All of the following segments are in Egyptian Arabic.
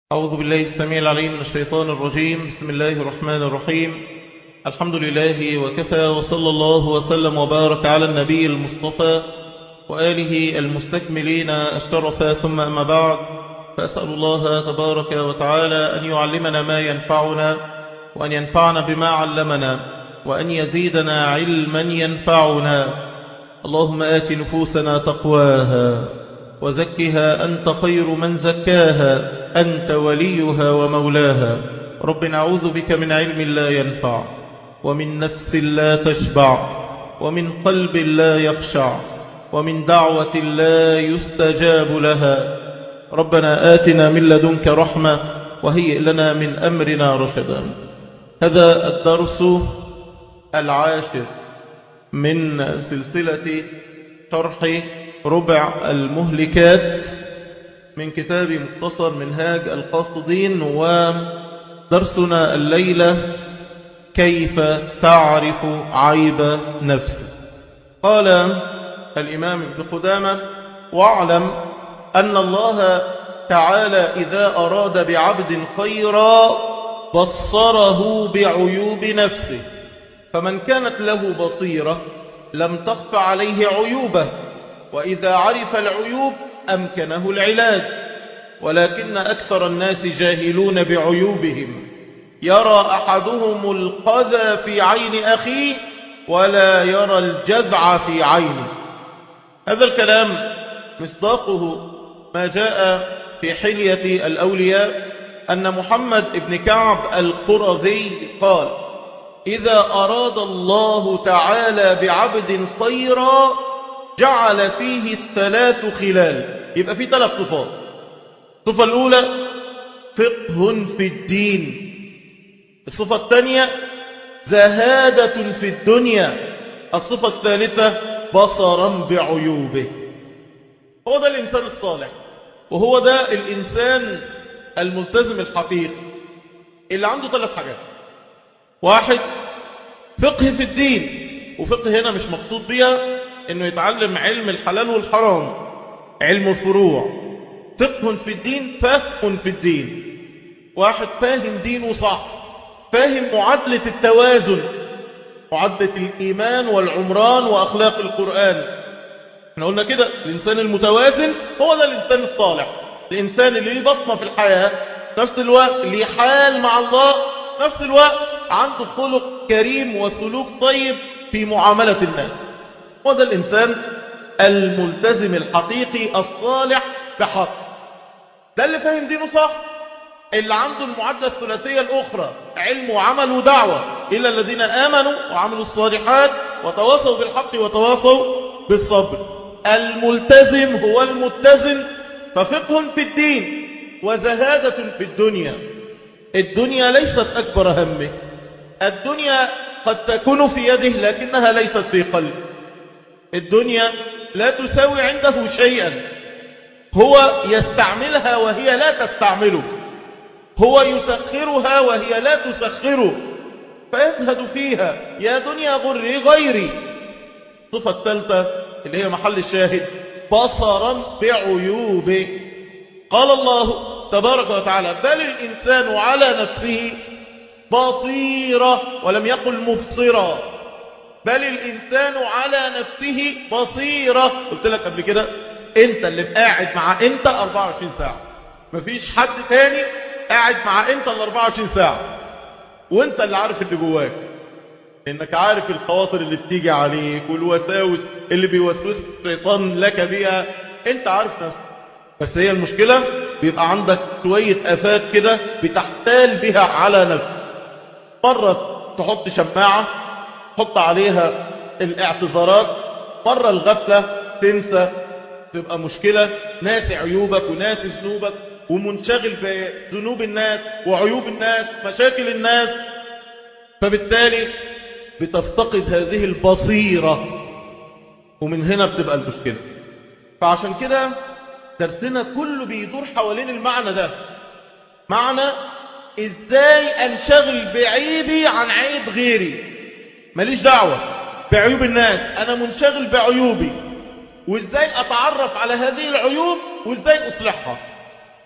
أعوذ بالله السميع العليم من الشيطان الرجيم بسم الله الرحمن الرحيم الحمد لله وكفى وصلى الله وسلم وبارك على النبي المصطفى وآله المستكملين الشرفا ثم أما بعد فأسأل الله تبارك وتعالى أن يعلمنا ما ينفعنا وأن ينفعنا بما علمنا وأن يزيدنا علما ينفعنا اللهم آت نفوسنا تقواها وزكها أنت خير من زكاها أنت وليها ومولاها رب نعوذ بك من علم لا ينفع ومن نفس لا تشبع ومن قلب لا يخشع ومن دعوة لا يستجاب لها ربنا آتنا من لدنك رحمة وهيئ لنا من أمرنا رشدا هذا الدرس العاشر من سلسلة شرح ربع المهلكات من كتاب مختصر منهاج القاصدين ودرسنا الليلة كيف تعرف عيب نفسك قال الإمام ابن قدامة واعلم أن الله تعالى إذا أراد بعبد خيرا بصره بعيوب نفسه فمن كانت له بصيرة لم تخف عليه عيوبه وإذا عرف العيوب أمكنه العلاج ولكن أكثر الناس جاهلون بعيوبهم يرى أحدهم القذى في عين أخيه ولا يرى الجذع في عينه هذا الكلام مصداقه ما جاء في حلية الأولياء أن محمد بن كعب القرظي قال إذا أراد الله تعالى بعبد خيرا جعل فيه الثلاث خلال يبقى فيه ثلاث صفات الصفة الأولى فقه في الدين الصفة الثانية زهادة في الدنيا الصفة الثالثة بصرا بعيوبه هو ده الإنسان الصالح وهو ده الإنسان الملتزم الحقيقي اللي عنده ثلاث حاجات واحد فقه في الدين وفقه هنا مش مقصود بها انه يتعلم علم الحلال والحرام علم الفروع فقه في الدين فهم في الدين واحد فاهم دينه صح فاهم معادلة التوازن معادلة الإيمان والعمران وأخلاق القرآن احنا قلنا كده الإنسان المتوازن هو ده الإنسان الصالح الإنسان اللي ليه بصمة في الحياة نفس الوقت ليه حال مع الله نفس الوقت عنده خلق كريم وسلوك طيب في معاملة الناس هو ده الإنسان الملتزم الحقيقي الصالح بحق ده اللي فاهم دينه صح اللي عنده المعادلة الثلاثية الأخرى علم وعمل ودعوة إلا الذين آمنوا وعملوا الصالحات وتواصوا بالحق وتواصوا بالصبر الملتزم هو المتزن ففقه في الدين وزهادة في الدنيا الدنيا ليست أكبر همه الدنيا قد تكون في يده لكنها ليست في قلبه الدنيا لا تساوي عنده شيئا هو يستعملها وهي لا تستعمله هو يسخرها وهي لا تسخره فيزهد فيها يا دنيا غري غيري الصفة الثالثة اللي هي محل الشاهد بصرا بعيوبه قال الله تبارك وتعالى بل الإنسان على نفسه بصيرة ولم يقل مبصرة بل الإنسان على نفسه بصيرة قلت لك قبل كده انت اللي قاعد مع انت 24 ساعة مفيش حد تاني قاعد مع انت ال 24 ساعة وانت اللي عارف اللي جواك انك عارف الخواطر اللي بتيجي عليك والوساوس اللي بيوسوس الشيطان لك بيها انت عارف نفسك بس هي المشكلة بيبقى عندك شوية افات كده بتحتال بها على نفسك مرة تحط شماعة تحط عليها الاعتذارات مرة الغفلة تنسى تبقى مشكلة ناسي عيوبك وناسي ذنوبك ومنشغل بذنوب الناس وعيوب الناس مشاكل الناس فبالتالي بتفتقد هذه البصيرة ومن هنا بتبقى المشكلة فعشان كده درسنا كله بيدور حوالين المعنى ده معنى ازاي انشغل بعيبي عن عيب غيري ماليش دعوة بعيوب الناس انا منشغل بعيوبي وازاي اتعرف على هذه العيوب وازاي اصلحها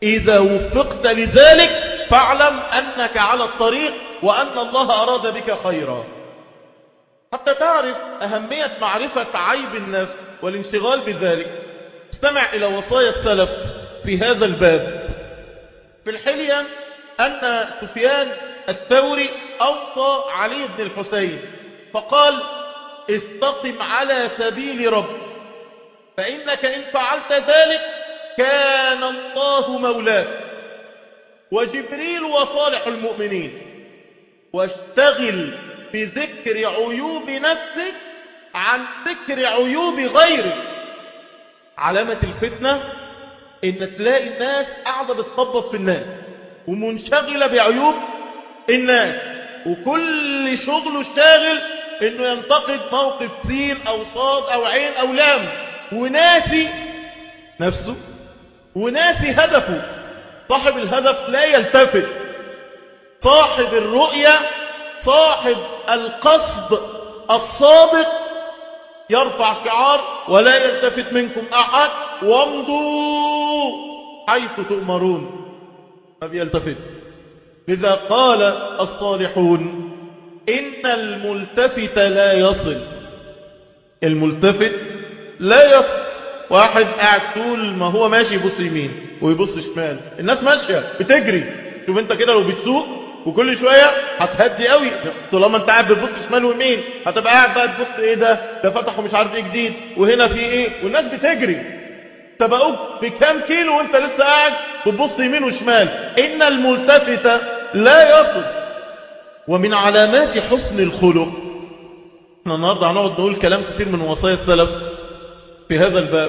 إذا وفقت لذلك فاعلم أنك على الطريق وأن الله أراد بك خيرا حتى تعرف أهمية معرفة عيب النفس والانشغال بذلك استمع إلى وصايا السلف في هذا الباب في الحلية أن سفيان الثوري أوصى علي بن الحسين فقال استقم على سبيل رب فإنك إن فعلت ذلك كان الله مولاك وجبريل وصالح المؤمنين واشتغل بذكر عيوب نفسك عن ذكر عيوب غيرك علامة الفتنة إن تلاقي الناس قاعدة بتخبط في الناس ومنشغلة بعيوب الناس وكل شغله شاغل انه ينتقد موقف سين او صاد او عين او لام وناسي نفسه وناسي هدفه صاحب الهدف لا يلتفت صاحب الرؤية صاحب القصد الصادق يرفع شعار ولا يلتفت منكم أحد وامضوا حيث تؤمرون ما بيلتفت لذا قال الصالحون إن الملتفت لا يصل الملتفت لا يصل واحد قاعد طول ما هو ماشي يبص يمين ويبص شمال الناس ماشية بتجري شوف انت كده لو بتسوق وكل شوية هتهدي قوي طالما انت قاعد بتبص شمال ويمين هتبقى قاعد بقى تبص ايه ده ده فتحوا مش عارف ايه جديد وهنا في ايه والناس بتجري سبقوك بكام كيلو وانت لسه قاعد بتبص يمين وشمال ان الملتفت لا يصل ومن علامات حسن الخلق احنا النهارده هنقعد نقول كلام كثير من وصايا السلف في هذا الباب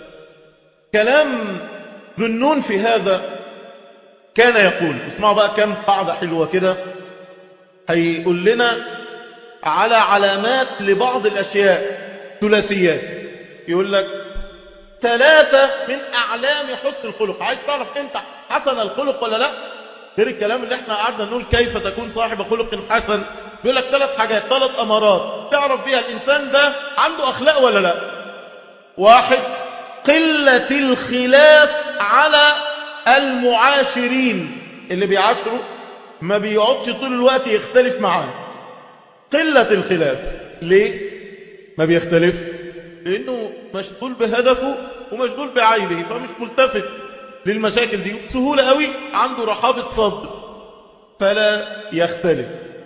كلام ذنون في هذا كان يقول اسمعوا بقى كم قاعدة حلوة كده هيقول لنا على علامات لبعض الأشياء ثلاثيات يقول لك ثلاثة من أعلام حسن الخلق عايز تعرف أنت حسن الخلق ولا لا غير الكلام اللي احنا قعدنا نقول كيف تكون صاحب خلق حسن بيقول لك ثلاث حاجات ثلاث أمارات تعرف بيها الإنسان ده عنده أخلاق ولا لا واحد قلة الخلاف على المعاشرين اللي بيعاشروا ما بيقعدش طول الوقت يختلف معاه قلة الخلاف ليه ما بيختلف لأنه مشغول بهدفه ومشغول بعيبه فمش ملتفت للمشاكل دي بسهولة قوي عنده رحابة صدر فلا يختلف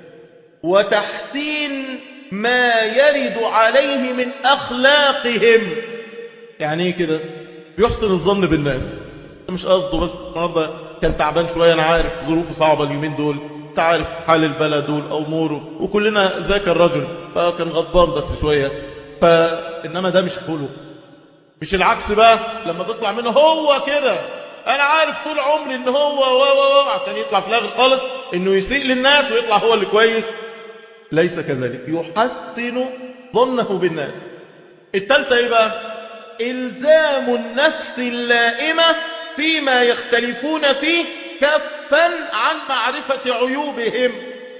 وتحسين ما يرد عليه من أخلاقهم يعني ايه كده بيحسن الظن بالناس مش قصده بس النهارده كان تعبان شويه انا عارف ظروفه صعبه اليومين دول انت عارف حال البلد والامور وكلنا ذاك الرجل فكان غضبان بس شويه فانما ده مش خلق مش العكس بقى لما تطلع منه هو كده انا عارف طول عمري ان هو و و و عشان يطلع في الاخر خالص انه يسيء للناس ويطلع هو اللي كويس ليس كذلك يحسن ظنه بالناس الثالثه ايه بقى إلزام النفس اللائمة فيما يختلفون فيه كفا عن معرفة عيوبهم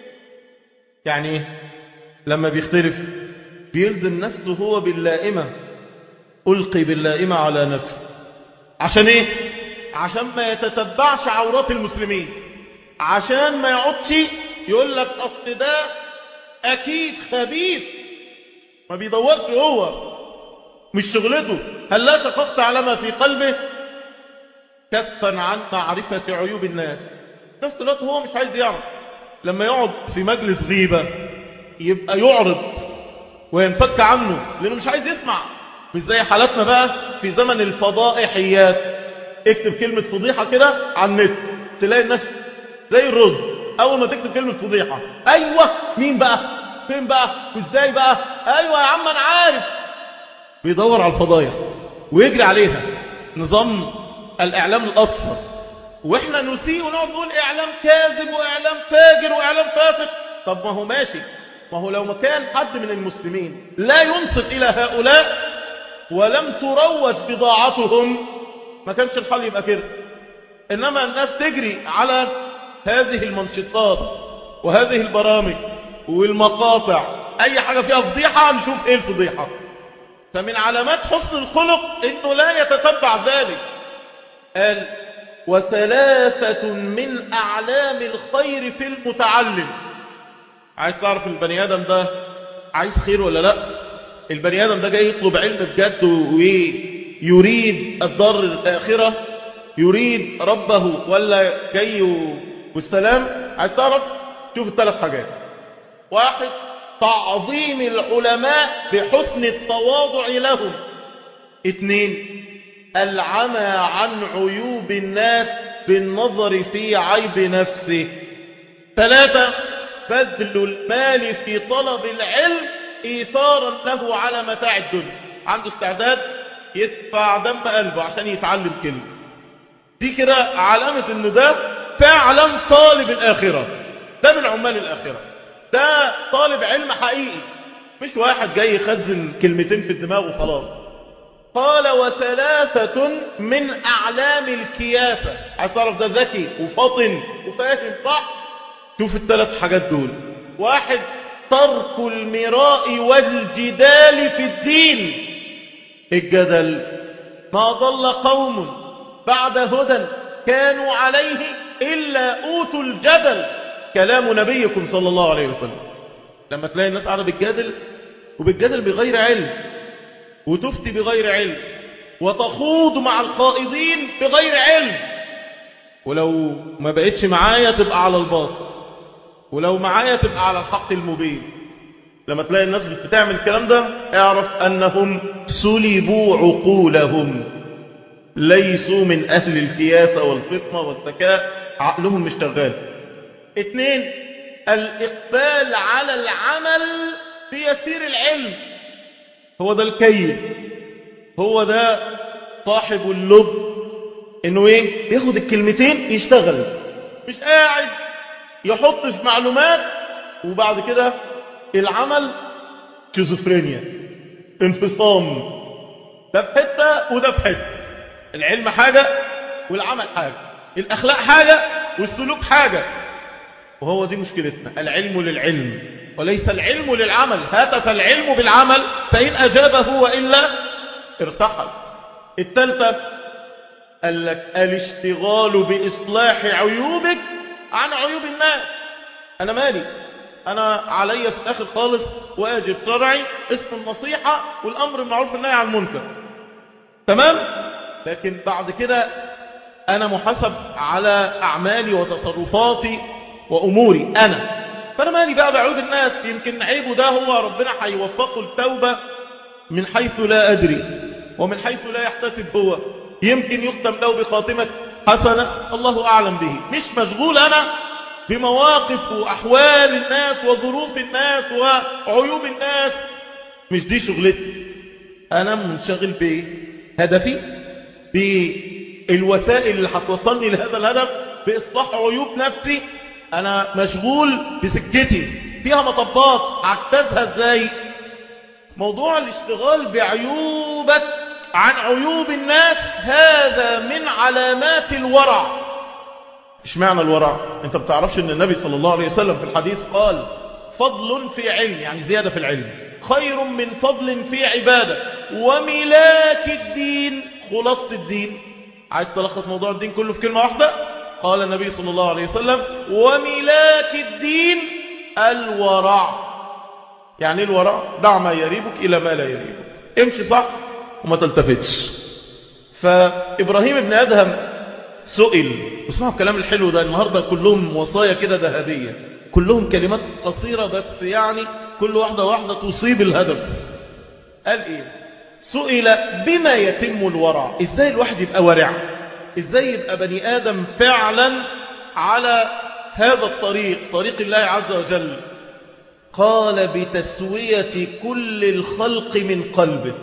يعني إيه؟ لما بيختلف بيلزم نفسه هو باللائمة ألقي باللائمة على نفسه عشان إيه؟ عشان ما يتتبعش عورات المسلمين عشان ما يقعدش يقول لك أصل ده أكيد خبيث ما بيدورش هو مش شغلته هل لا شققت على ما في قلبه كفا عن معرفة عيوب الناس نفس الوقت هو مش عايز يعرف لما يقعد في مجلس غيبة يبقى يعرض وينفك عنه لأنه مش عايز يسمع مش زي حالاتنا بقى في زمن الفضائحيات اكتب كلمة فضيحة كده على النت تلاقي الناس زي الرز أول ما تكتب كلمة فضيحة أيوة مين بقى فين بقى وازاي بقى أيوة يا عم أنا عارف بيدور على الفضايح ويجري عليها نظام الإعلام الأصفر وإحنا نسيء ونقعد نقول إعلام كاذب وإعلام فاجر وإعلام فاسق طب ما هو ماشي ما هو لو ما كان حد من المسلمين لا ينصت إلى هؤلاء ولم تروج بضاعتهم ما كانش الحل يبقى كده إنما الناس تجري على هذه المنشطات وهذه البرامج والمقاطع أي حاجة فيها فضيحة نشوف إيه الفضيحة فمن علامات حسن الخلق انه لا يتتبع ذلك قال وثلاثة من أعلام الخير في المتعلم عايز تعرف البني آدم ده عايز خير ولا لا البني آدم ده جاي يطلب علم بجد ويريد الدار الآخرة يريد ربه ولا جاي والسلام عايز تعرف شوف الثلاث حاجات واحد تعظيم العلماء بحسن التواضع لهم اثنين العمى عن عيوب الناس بالنظر في عيب نفسه ثلاثة بذل المال في طلب العلم إيثارا له على متاع الدنيا عنده استعداد يدفع دم قلبه عشان يتعلم كلمة دي كده علامة انه ده فعلا طالب الآخرة ده من عمال الآخرة ده طالب علم حقيقي مش واحد جاي يخزن كلمتين في الدماغ وخلاص قال وثلاثة من أعلام الكياسة عايز تعرف ده ذكي وفطن وفاهم صح شوف الثلاث حاجات دول واحد ترك المراء والجدال في الدين الجدل ما ضل قوم بعد هدى كانوا عليه إلا أوتوا الجدل كلام نبيكم صلى الله عليه وسلم لما تلاقي الناس قاعدة بالجدل وبالجدل بغير علم وتفتي بغير علم وتخوض مع الخائضين بغير علم ولو ما بقتش معايا تبقى على الباطل ولو معايا تبقى على الحق المبين لما تلاقي الناس بتعمل الكلام ده اعرف أنهم سلبوا عقولهم ليسوا من أهل الكياسة والفطنة والذكاء عقلهم مش شغال اثنين الإقبال على العمل بيسير العلم هو ده الكيس هو ده صاحب اللب انه ايه بياخد الكلمتين يشتغل مش قاعد يحط في معلومات وبعد كده العمل شيزوفرينيا انفصام ده في حته وده في حته العلم حاجه والعمل حاجه الاخلاق حاجه والسلوك حاجه وهو دي مشكلتنا العلم للعلم وليس العلم للعمل هتف العلم بالعمل فإن أجابه وإلا ارتحل الثالثة قال لك الاشتغال بإصلاح عيوبك عن عيوب الناس أنا مالي أنا علي في الآخر خالص واجب شرعي اسم النصيحة والأمر المعروف النهي عن المنكر تمام لكن بعد كده أنا محاسب على أعمالي وتصرفاتي وأموري أنا فأنا مالي بقى بعيوب الناس يمكن عيبه ده هو ربنا هيوفقه التوبة من حيث لا أدري ومن حيث لا يحتسب هو يمكن يختم له بخاتمة حسنة الله أعلم به مش مشغول أنا بمواقف وأحوال الناس وظروف الناس وعيوب الناس مش دي شغلتي أنا منشغل بهدفي بالوسائل اللي هتوصلني لهذا الهدف بإصلاح عيوب نفسي أنا مشغول بسكتي فيها مطبات هجتازها ازاي موضوع الاشتغال بعيوبك عن عيوب الناس هذا من علامات الورع ايش معنى الورع انت بتعرفش ان النبي صلى الله عليه وسلم في الحديث قال فضل في علم يعني زيادة في العلم خير من فضل في عبادة وملاك الدين خلاصة الدين عايز تلخص موضوع الدين كله في كلمة واحدة قال النبي صلى الله عليه وسلم وملاك الدين الورع يعني الورع دع ما يريبك إلى ما لا يريبك امشي صح وما تلتفتش فإبراهيم ابن أدهم سئل واسمعوا الكلام الحلو ده النهاردة كلهم وصايا كده ذهبية كلهم كلمات قصيرة بس يعني كل واحدة واحدة تصيب الهدف قال إيه سئل بما يتم الورع إزاي الواحد يبقى ورع إزاي يبقى بني آدم فعلا على هذا الطريق طريق الله عز وجل قال بتسوية كل الخلق من قلبك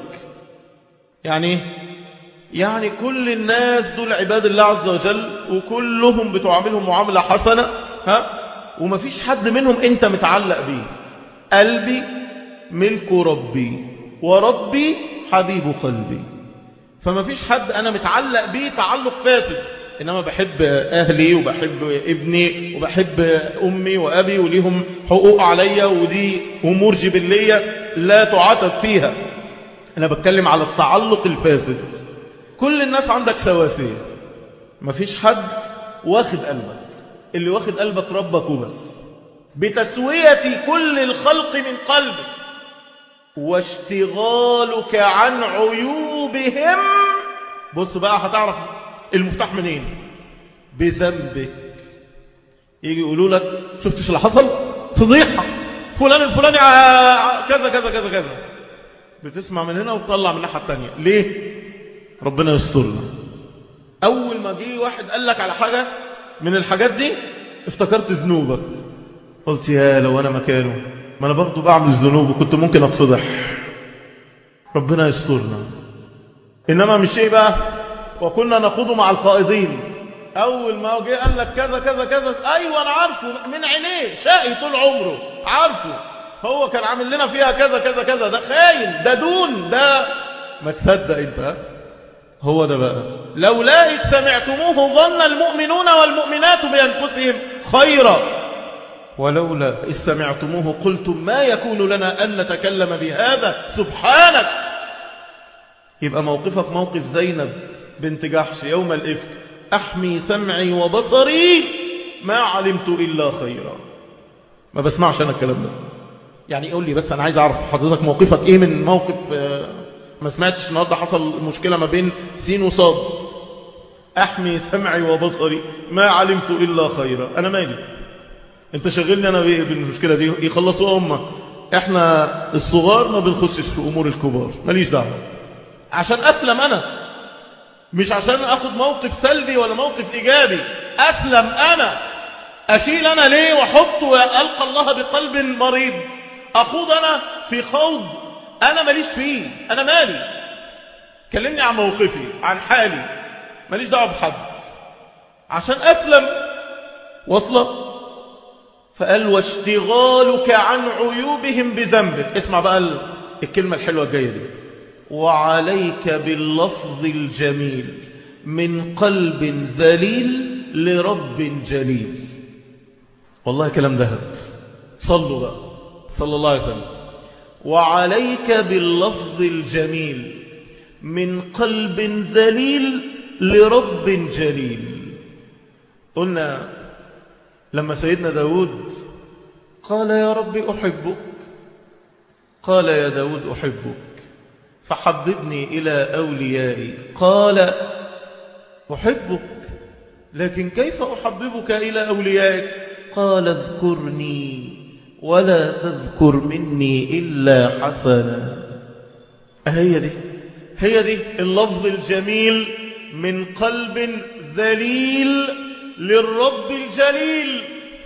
يعني يعني كل الناس دول عباد الله عز وجل وكلهم بتعاملهم معاملة حسنة ها وما فيش حد منهم انت متعلق بيه قلبي ملك ربي وربي حبيب قلبي فما فيش حد أنا متعلق بيه تعلق فاسد إنما بحب أهلي وبحب ابني وبحب أمي وأبي وليهم حقوق عليا ودي أمور جبلية لا تعاتب فيها أنا بتكلم على التعلق الفاسد كل الناس عندك سواسية مفيش حد واخد قلبك اللي واخد قلبك ربك وبس بتسوية كل الخلق من قلبك واشتغالك عن عيوبهم بص بقى هتعرف المفتاح منين بذنبك يجي يقولوا لك شفتش اللي حصل فضيحة فلان الفلاني كذا كذا كذا كذا بتسمع من هنا وتطلع من الناحية التانية ليه ربنا يسترنا أول ما جه واحد قال لك على حاجة من الحاجات دي افتكرت ذنوبك قلت يا لو أنا مكانه ما أنا برضه بعمل الذنوب وكنت ممكن أتفضح ربنا يسترنا إنما مش إيه بقى وكنا نخوض مع القائضين أول ما جه قال لك كذا كذا كذا أيوة أنا عارفه من عينيه شقي طول عمره عارفه هو كان عامل لنا فيها كذا كذا كذا ده خاين ده دون ده ما تصدق انت هو ده بقى لولا إذ سمعتموه ظن المؤمنون والمؤمنات بأنفسهم خيرا ولولا إذ سمعتموه قلتم ما يكون لنا أن نتكلم بهذا سبحانك يبقى موقفك موقف زينب بنت جحش يوم الإفك أحمي سمعي وبصري ما علمت إلا خيرا ما بسمعش أنا الكلام ده يعني قول لي بس أنا عايز أعرف حضرتك موقفك إيه من موقف ما سمعتش النهارده حصل مشكلة ما بين سين وصاد أحمي سمعي وبصري ما علمت إلا خيرا أنا مالي أنت شغلني أنا بالمشكلة دي يخلصوا أمة إحنا الصغار ما بنخشش في أمور الكبار ماليش دعوة عشان أسلم أنا مش عشان أخذ موقف سلبي ولا موقف إيجابي أسلم أنا أشيل أنا ليه وأحط وألقى الله بقلب مريض أخوض أنا في خوض أنا ماليش فيه أنا مالي كلمني عن موقفي عن حالي ماليش دعوة بحد عشان أسلم وصلة فقال واشتغالك عن عيوبهم بذنبك اسمع بقى الكلمة الحلوة الجاية دي وعليك باللفظ الجميل من قلب ذليل لرب جليل والله كلام ذهب صلوا بقى صلى الله عليه وسلم وعليك باللفظ الجميل من قلب ذليل لرب جليل قلنا لما سيدنا داود قال يا رب أحبك قال يا داود أحبك فحببني إلى أوليائي قال أحبك لكن كيف أحببك إلى أوليائك قال اذكرني ولا تذكر مني إلا حسنا هي دي هي دي اللفظ الجميل من قلب ذليل للرب الجليل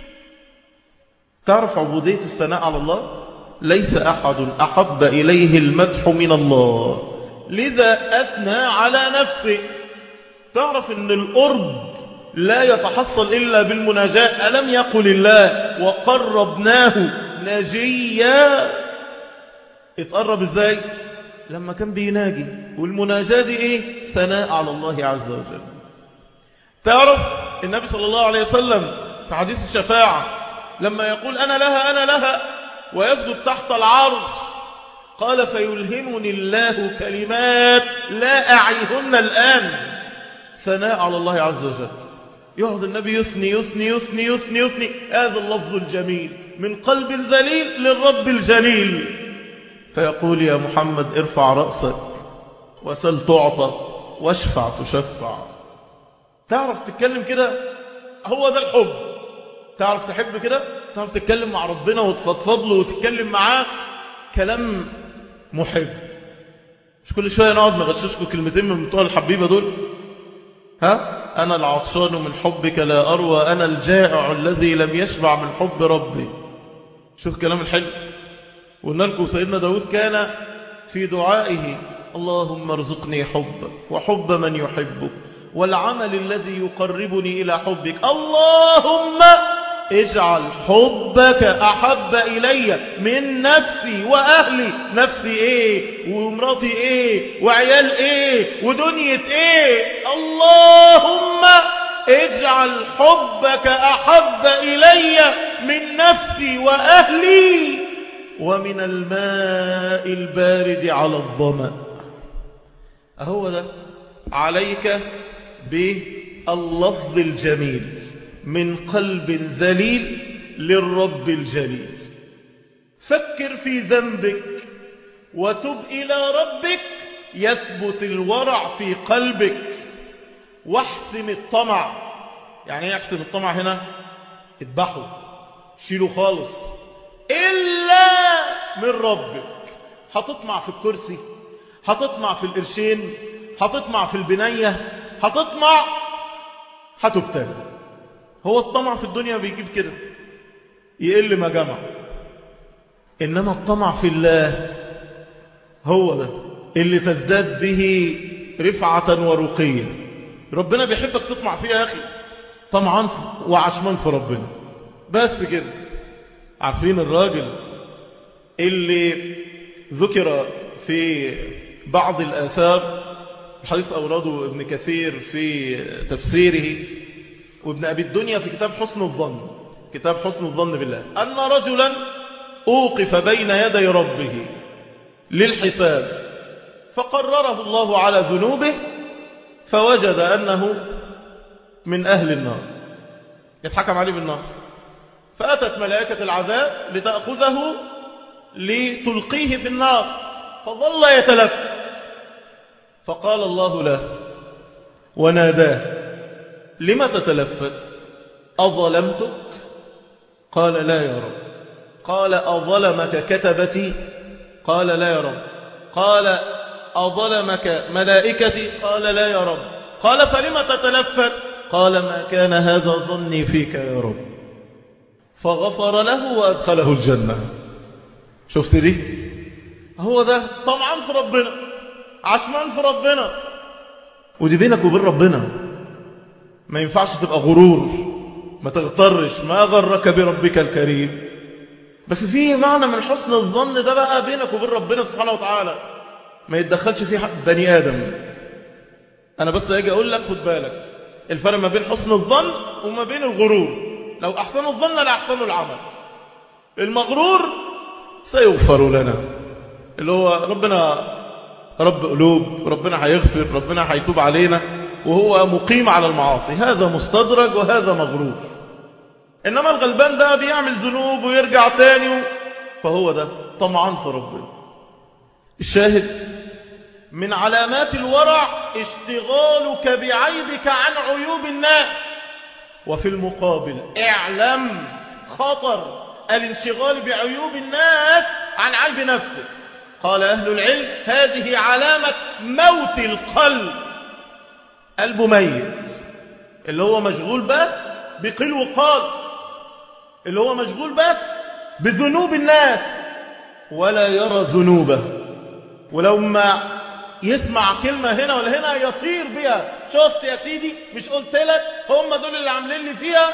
تعرف عبودية الثناء على الله ليس أحد أحب إليه المدح من الله لذا أثنى على نفسه تعرف أن القرب لا يتحصل إلا بالمناجاة ألم يقل الله وقربناه نجيا اتقرب ازاي لما كان بيناجي والمناجاة دي ايه ثناء على الله عز وجل تعرف النبي صلى الله عليه وسلم في حديث الشفاعة لما يقول أنا لها أنا لها ويسجد تحت العرش قال فيلهمني الله كلمات لا أعيهن الآن ثناء على الله عز وجل يقعد النبي يثني يثني يثني يثني يثني هذا اللفظ الجميل من قلب ذليل للرب الجليل فيقول يا محمد ارفع رأسك وسل تعطى واشفع تشفع تعرف تتكلم كده هو ده الحب تعرف تحب كده تعرف تتكلم مع ربنا وتفضفض له وتتكلم معاه كلام محب مش كل شوية نقعد نغششكم كلمتين من بتوع الحبيبة دول ها أنا العطشان من حبك لا أروى أنا الجائع الذي لم يشبع من حب ربي شوف كلام الحلو قلنا لكم سيدنا داود كان في دعائه اللهم ارزقني حبك وحب من يحبك والعمل الذي يقربني إلى حبك اللهم اجعل حبك أحب إلي من نفسي وأهلي نفسي إيه ومراتي إيه وعيال إيه ودنيا إيه اللهم اجعل حبك أحب إلي من نفسي وأهلي ومن الماء البارد على الظمأ أهو ده عليك اللفظ الجميل من قلب ذليل للرب الجليل فكر في ذنبك وتب إلى ربك يثبت الورع في قلبك واحسم الطمع يعني ايه يحسم الطمع هنا اذبحه شيله خالص إلا من ربك هتطمع في الكرسي هتطمع في القرشين هتطمع في البنية هتطمع هتبتلى هو الطمع في الدنيا بيجيب كده يقل ما جمع إنما الطمع في الله هو ده اللي تزداد به رفعة ورقية ربنا بيحبك تطمع فيه يا أخي طمعان وعشمان في ربنا بس كده عارفين الراجل اللي ذكر في بعض الآثار الحديث أوراده ابن كثير في تفسيره وابن أبي الدنيا في كتاب حسن الظن كتاب حسن الظن بالله أن رجلا أوقف بين يدي ربه للحساب فقرره الله على ذنوبه فوجد أنه من أهل النار يتحكم عليه بالنار فأتت ملائكة العذاب لتأخذه لتلقيه في النار فظل يتلفت فقال الله له وناداه لم تتلفت أظلمتك قال لا يا رب قال أظلمك كتبتي قال لا يا رب قال أظلمك ملائكتي قال لا يا رب قال فلم تتلفت قال ما كان هذا ظني فيك يا رب فغفر له وأدخله الجنة شفت دي هو ده طمعا في ربنا عشمان في ربنا ودي بينك وبين ربنا ما ينفعش تبقى غرور ما تغترش ما غرك بربك الكريم بس في معنى من حسن الظن ده بقى بينك وبين ربنا سبحانه وتعالى ما يتدخلش فيه بني آدم أنا بس أجي أقول لك خد بالك الفرق ما بين حسن الظن وما بين الغرور لو أحسنوا الظن لأحسنوا العمل المغرور سيغفر لنا اللي هو ربنا رب قلوب ربنا هيغفر ربنا هيتوب علينا وهو مقيم على المعاصي هذا مستدرج وهذا مغرور إنما الغلبان ده بيعمل ذنوب ويرجع تاني فهو ده طمعان في ربنا الشاهد من علامات الورع اشتغالك بعيبك عن عيوب الناس وفي المقابل اعلم خطر الانشغال بعيوب الناس عن عيب نفسك قال أهل العلم هذه علامة موت القلب قلبه ميت اللي هو مشغول بس بقيل وقال اللي هو مشغول بس بذنوب الناس ولا يرى ذنوبه ولو ما يسمع كلمة هنا ولا هنا يطير بها شفت يا سيدي مش قلت لك هم دول اللي عاملين لي فيها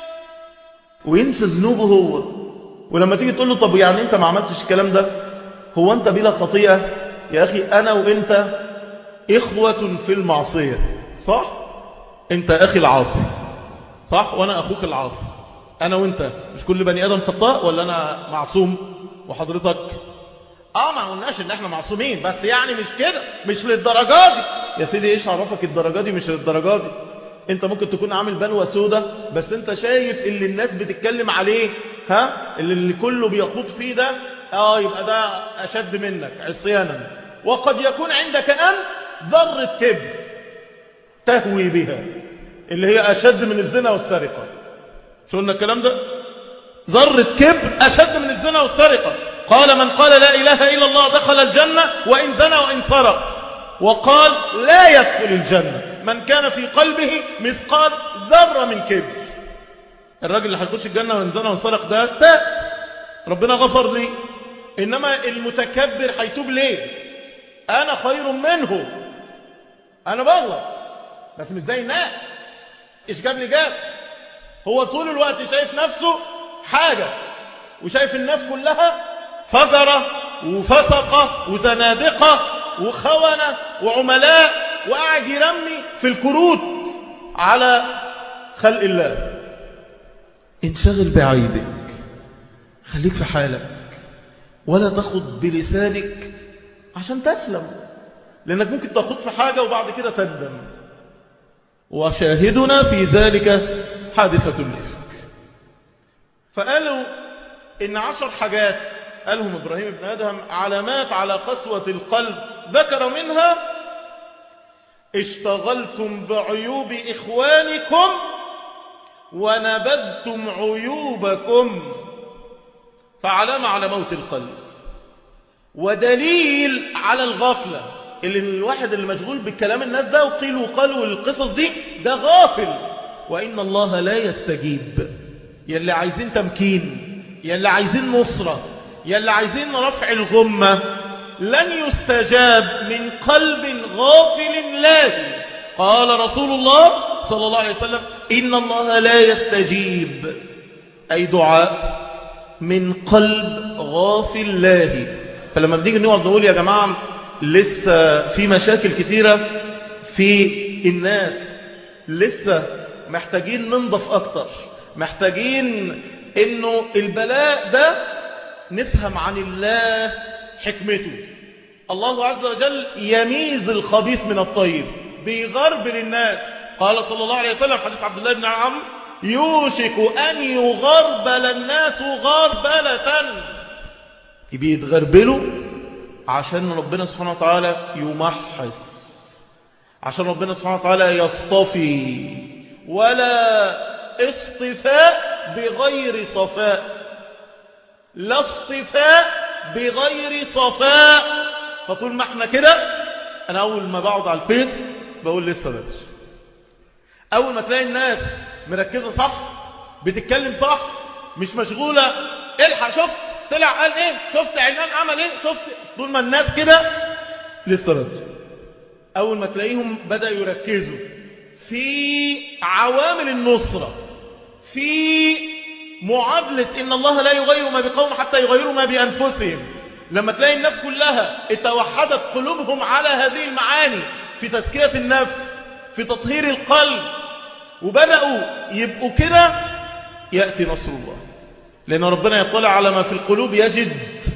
وينسى ذنوبه هو ولما تيجي تقول له طب يعني انت ما عملتش الكلام ده هو انت بلا خطيئة يا أخي أنا وانت إخوة في المعصية صح؟ انت أخي العاصي صح؟ وأنا أخوك العاصي أنا وانت مش كل بني آدم خطاء ولا أنا معصوم وحضرتك اه ما قلناش ان احنا معصومين بس يعني مش كده مش للدرجه دي يا سيدي ايش عرفك الدرجه دي مش للدرجه دي انت ممكن تكون عامل بلوى سودة بس انت شايف اللي الناس بتتكلم عليه ها اللي, اللي كله بيخوض فيه ده اه يبقى ده اشد منك عصيانا وقد يكون عندك انت ذره كبر تهوي بها اللي هي اشد من الزنا والسرقه شو قلنا الكلام ده ذره كبر اشد من الزنا والسرقه قال من قال لا إله إلا الله دخل الجنة وإن زنى وإن سرق وقال لا يدخل الجنة من كان في قلبه مثقال ذرة من كبر الراجل اللي هيخش الجنة وإن زنى وإن سرق ده تاب ربنا غفر لي إنما المتكبر هيتوب ليه أنا خير منه أنا بغلط بس مش زي الناس إيش جاب لي جاب هو طول الوقت شايف نفسه حاجة وشايف الناس كلها فجرة وفسقة وزنادقة وخونة وعملاء وقاعد يرمي في الكروت على خلق الله انشغل بعيبك خليك في حالك ولا تخض بلسانك عشان تسلم لأنك ممكن تخض في حاجة وبعد كده تندم وشاهدنا في ذلك حادثة الإفك فقالوا إن عشر حاجات قالهم إبراهيم بن أدهم علامات على قسوة القلب ذكر منها اشتغلتم بعيوب إخوانكم ونبذتم عيوبكم فعلامة على موت القلب ودليل على الغفلة اللي الواحد اللي مشغول بكلام الناس ده وقيل وقال والقصص دي ده غافل وإن الله لا يستجيب يلي عايزين تمكين يلي عايزين نصرة يلي عايزين رفع الغمة لن يستجاب من قلب غافل لاهي قال رسول الله صلى الله عليه وسلم إن الله لا يستجيب أي دعاء من قلب غافل لاهي فلما بنيجي نقعد نقول يا جماعة لسه في مشاكل كتيرة في الناس لسه محتاجين ننضف أكتر محتاجين إنه البلاء ده نفهم عن الله حكمته الله عز وجل يميز الخبيث من الطيب بيغربل الناس قال صلى الله عليه وسلم حديث عبد الله بن عمرو يوشك أن يغربل الناس غربلة بيتغربلوا عشان ربنا سبحانه وتعالى يمحص عشان ربنا سبحانه وتعالى يصطفي ولا اصطفاء بغير صفاء لا اصطفاء بغير صفاء فطول ما احنا كده انا اول ما بقعد على الفيس بقول لسه بدري اول ما تلاقي الناس مركزه صح بتتكلم صح مش مشغوله الحق شفت طلع قال ايه شفت عنان عمل ايه شفت طول ما الناس كده لسه بدري اول ما تلاقيهم بداوا يركزوا في عوامل النصره في معادله ان الله لا يغير ما بقوم حتى يغيروا ما بانفسهم لما تلاقي الناس كلها اتوحدت قلوبهم على هذه المعاني في تزكيه النفس في تطهير القلب وبداوا يبقوا كده ياتي نصر الله لأن ربنا يطلع على ما في القلوب يجد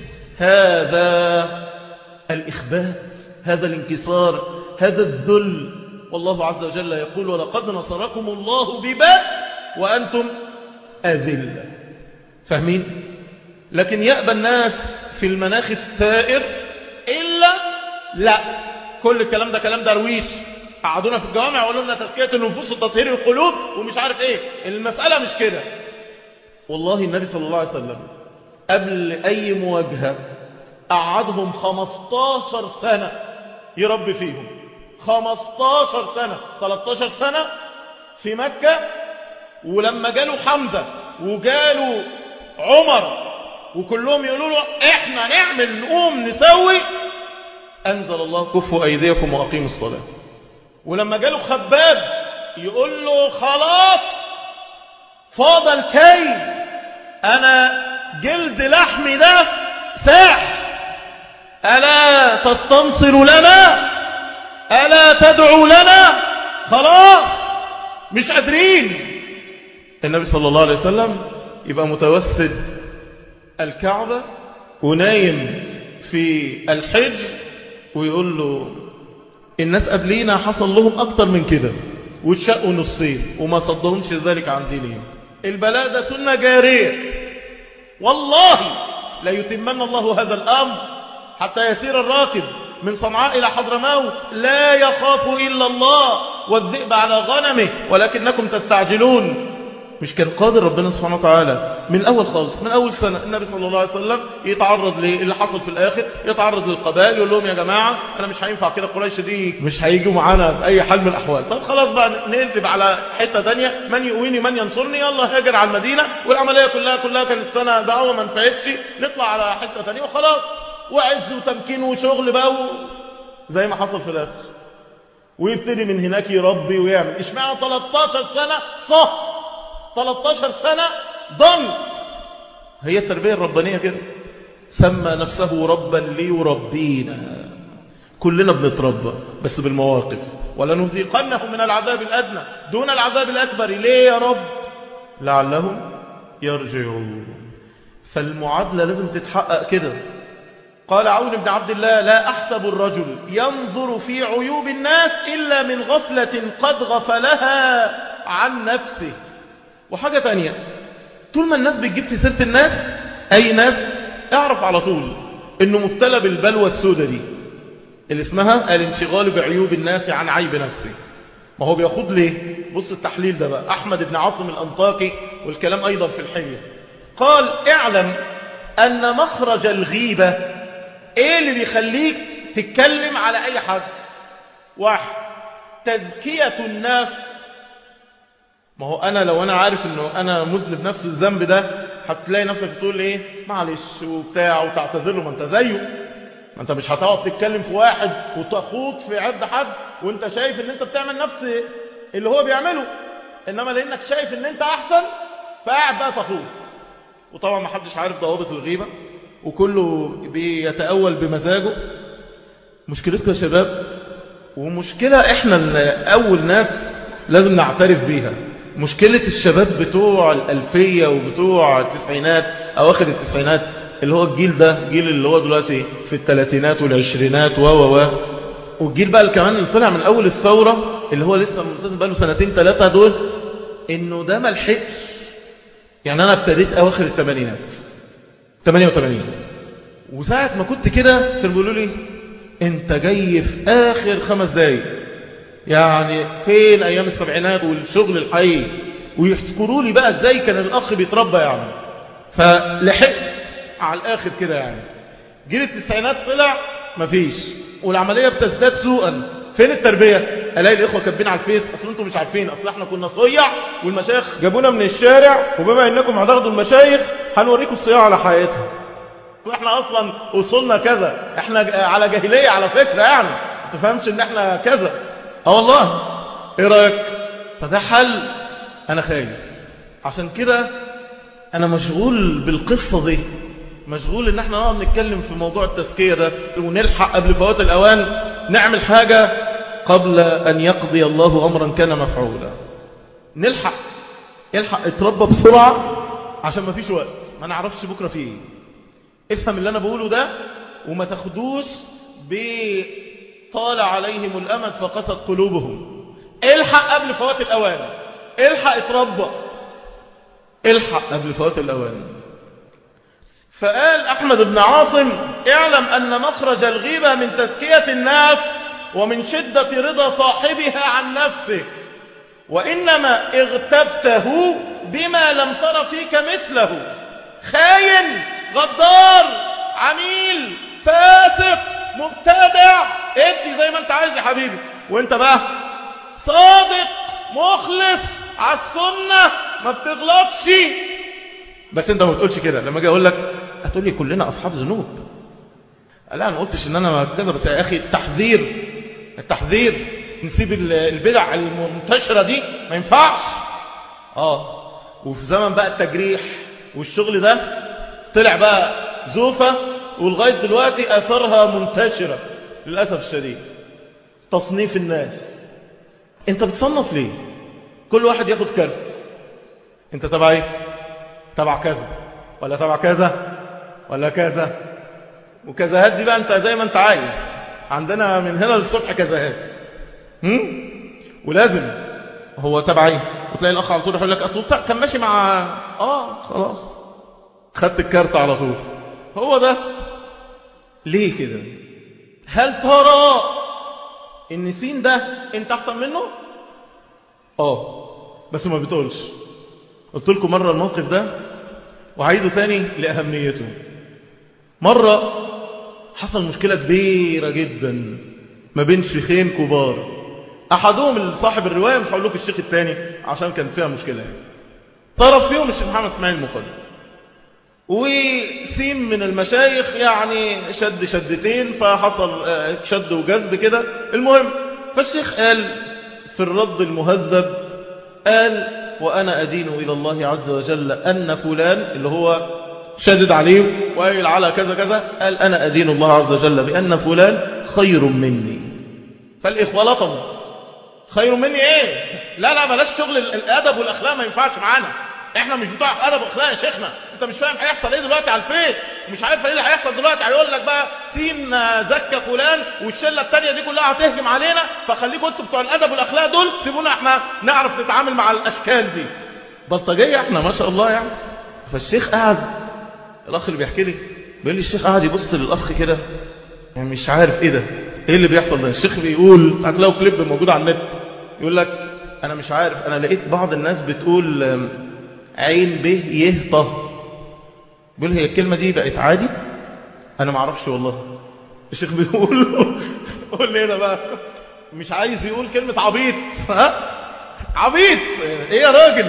هذا الإخبات هذا الانكسار هذا الذل والله عز وجل يقول ولقد نصركم الله بباء وأنتم أذلة فاهمين؟ لكن يأبى الناس في المناخ الثائر إلا لا كل الكلام ده كلام درويش قعدونا في الجوامع وقالوا لنا تزكية النفوس وتطهير القلوب ومش عارف ايه المسألة مش كده والله النبي صلى الله عليه وسلم قبل أي مواجهة قعدهم 15 سنة يربي فيهم 15 سنة 13 سنة في مكة ولما جاله حمزة وجاله عمر وكلهم يقولوا له احنا نعمل نقوم نسوي أنزل الله كفوا أيديكم وأقيموا الصلاة ولما جاله خباب يقول له خلاص فاض الكي أنا جلد لحمي ده ساح ألا تستنصر لنا ألا تدعو لنا خلاص مش قادرين النبي صلى الله عليه وسلم يبقى متوسد الكعبة ونايم في الحج ويقول له الناس قبلينا حصل لهم أكتر من كده واتشقوا نصين وما صدهمش ذلك عن دينهم البلاء ده سنة جارية والله لا يتمن الله هذا الأمر حتى يسير الراكب من صنعاء إلى حضرموت لا يخاف إلا الله والذئب على غنمه ولكنكم تستعجلون مش كان قادر ربنا سبحانه وتعالى من الأول خالص من أول سنة النبي صلى الله عليه وسلم يتعرض للي حصل في الآخر يتعرض للقبائل يقول لهم يا جماعة أنا مش هينفع كده قريش دي مش هيجوا معانا بأي حال من الأحوال طب خلاص بقى نقلب على حتة تانية من يؤويني من ينصرني يلا هاجر على المدينة والعملية كلها كلها كانت سنة دعوة ما نفعتش نطلع على حتة تانية وخلاص وعز وتمكين وشغل بقى و... زي ما حصل في الآخر ويبتدي من هناك يربي ويعمل اشمعنى 13 سنة صح 13 سنة ضن هي التربية الربانية كده سمى نفسه ربا ليربينا كلنا بنتربى بس بالمواقف ولنذيقنهم من العذاب الأدنى دون العذاب الأكبر ليه يا رب لعلهم يرجعون فالمعادلة لازم تتحقق كده قال عون بن عبد الله لا أحسب الرجل ينظر في عيوب الناس إلا من غفلة قد غفلها عن نفسه وحاجة تانية طول ما الناس بتجيب في سيرة الناس أي ناس اعرف على طول انه مبتلى بالبلوى السودة دي اللي اسمها الانشغال بعيوب الناس عن عيب نفسه ما هو بياخد ليه بص التحليل ده بقى أحمد بن عاصم الأنطاكي والكلام أيضا في الحية قال اعلم أن مخرج الغيبة ايه اللي بيخليك تتكلم على أي حد واحد تزكية النفس ما هو أنا لو أنا عارف أنه أنا مذنب نفس الذنب ده هتلاقي نفسك بتقول إيه معلش وبتاع وتعتذر له ما أنت زيه ما أنت مش هتقعد تتكلم في واحد وتخوض في عد حد وأنت شايف أن أنت بتعمل نفس اللي هو بيعمله إنما لأنك شايف أن أنت أحسن فقاعد بقى تخوض وطبعا ما حدش عارف ضوابط الغيبة وكله بيتأول بمزاجه مشكلتكم يا شباب ومشكلة احنا أول ناس لازم نعترف بيها مشكلة الشباب بتوع الألفية وبتوع التسعينات أواخر التسعينات اللي هو الجيل ده جيل اللي هو دلوقتي في الثلاثينات والعشرينات و و و والجيل بقى كمان اللي طلع من أول الثورة اللي هو لسه ملتزم بقى له سنتين ثلاثة دول إنه ده ما لحقش يعني أنا ابتديت أواخر الثمانينات 88 وساعة ما كنت كده كانوا بيقولوا لي أنت جاي في آخر خمس دقايق يعني فين أيام السبعينات والشغل الحقيقي ويذكروا لي بقى ازاي كان الأخ بيتربى يعني فلحقت على الآخر كده يعني جيل التسعينات طلع مفيش والعملية بتزداد سوءا فين التربية الاقي الاخوه كاتبين على الفيس اصل انتم مش عارفين اصل احنا كنا صيع والمشايخ جابونا من الشارع وبما انكم هتاخدوا المشايخ هنوريكم الصياعه على حياتها احنا اصلا وصلنا كذا احنا على جاهليه على فكره يعني ما تفهمش ان احنا كذا اه والله ايه رايك فده حل انا خايف عشان كده انا مشغول بالقصه دي مشغول ان احنا نقعد نتكلم في موضوع التزكيه ده ونلحق قبل فوات الاوان نعمل حاجه قبل أن يقضي الله أمرا كان مفعولا نلحق يلحق اتربى بسرعة عشان ما فيش وقت ما نعرفش بكرة فيه ايه افهم اللي أنا بقوله ده وما تاخدوش بطال عليهم الأمد فقست قلوبهم الحق قبل فوات الأوان الحق اتربى الحق قبل فوات الأوان فقال أحمد بن عاصم اعلم أن مخرج الغيبة من تزكية النفس ومن شدة رضا صاحبها عن نفسه وإنما اغتبته بما لم تر فيك مثله خاين غدار عميل فاسق مبتدع ادي زي ما انت عايز يا حبيبي وانت بقى صادق مخلص على السنة ما بتغلطش بس انت ما بتقولش كده لما اجي اقول لك هتقول لي كلنا اصحاب ذنوب لا انا ما قلتش ان انا كذا بس يا اخي التحذير التحذير نسيب البدع المنتشرة دي ما ينفعش اه وفي زمن بقى التجريح والشغل ده طلع بقى زوفة ولغاية دلوقتي أثرها منتشرة للأسف الشديد تصنيف الناس انت بتصنف ليه كل واحد ياخد كارت انت تبع ايه تبع كذا ولا تبع كذا ولا كذا وكذاهات دي بقى انت زي ما انت عايز عندنا من هنا للصبح كذاهات هم؟ ولازم هو تبع ايه وتلاقي الاخ على طول يقول لك اصل كان ماشي مع اه خلاص خدت الكارت على طول هو ده ليه كده هل ترى ان سين ده انت احسن منه اه بس ما بتقولش قلت لكم مرة الموقف ده وعيده ثاني لأهميته مرة حصل مشكلة كبيرة جدا ما بين شيخين كبار أحدهم صاحب الرواية مش هقول لكم الشيخ الثاني عشان كانت فيها مشكلة طرف فيهم الشيخ محمد اسماعيل المقدم وسيم من المشايخ يعني شد شدتين فحصل شد وجذب كده المهم فالشيخ قال في الرد المهذب قال وأنا أدين إلى الله عز وجل أن فلان اللي هو شدد عليه وقال على كذا كذا قال أنا أدين الله عز وجل بأن فلان خير مني فالإخوة لطموا خير مني إيه لا لا بلاش شغل الأدب والأخلاق ما ينفعش معانا احنا مش بتوع ادب واخلاق يا شيخنا انت مش فاهم هيحصل ايه دلوقتي على الفيس ومش عارف ايه اللي هيحصل دلوقتي هيقول لك بقى سين زكى فلان والشله الثانيه دي كلها هتهجم علينا فخليكم انتوا بتوع الادب والاخلاق دول سيبونا احنا نعرف نتعامل مع الاشكال دي بلطجيه احنا ما شاء الله يعني فالشيخ قعد الاخ اللي بيحكي لي بيقول لي الشيخ قعد يبص للاخ كده يعني مش عارف ايه ده ايه اللي بيحصل ده الشيخ بيقول هتلاقوا كليب موجود على النت يقول لك انا مش عارف انا لقيت بعض الناس بتقول عين به يه طه بيقول هي الكلمه دي بقت عادي انا ما اعرفش والله الشيخ بيقول قول لي ايه ده بقى مش عايز يقول كلمه عبيط ها عبيط ايه يا راجل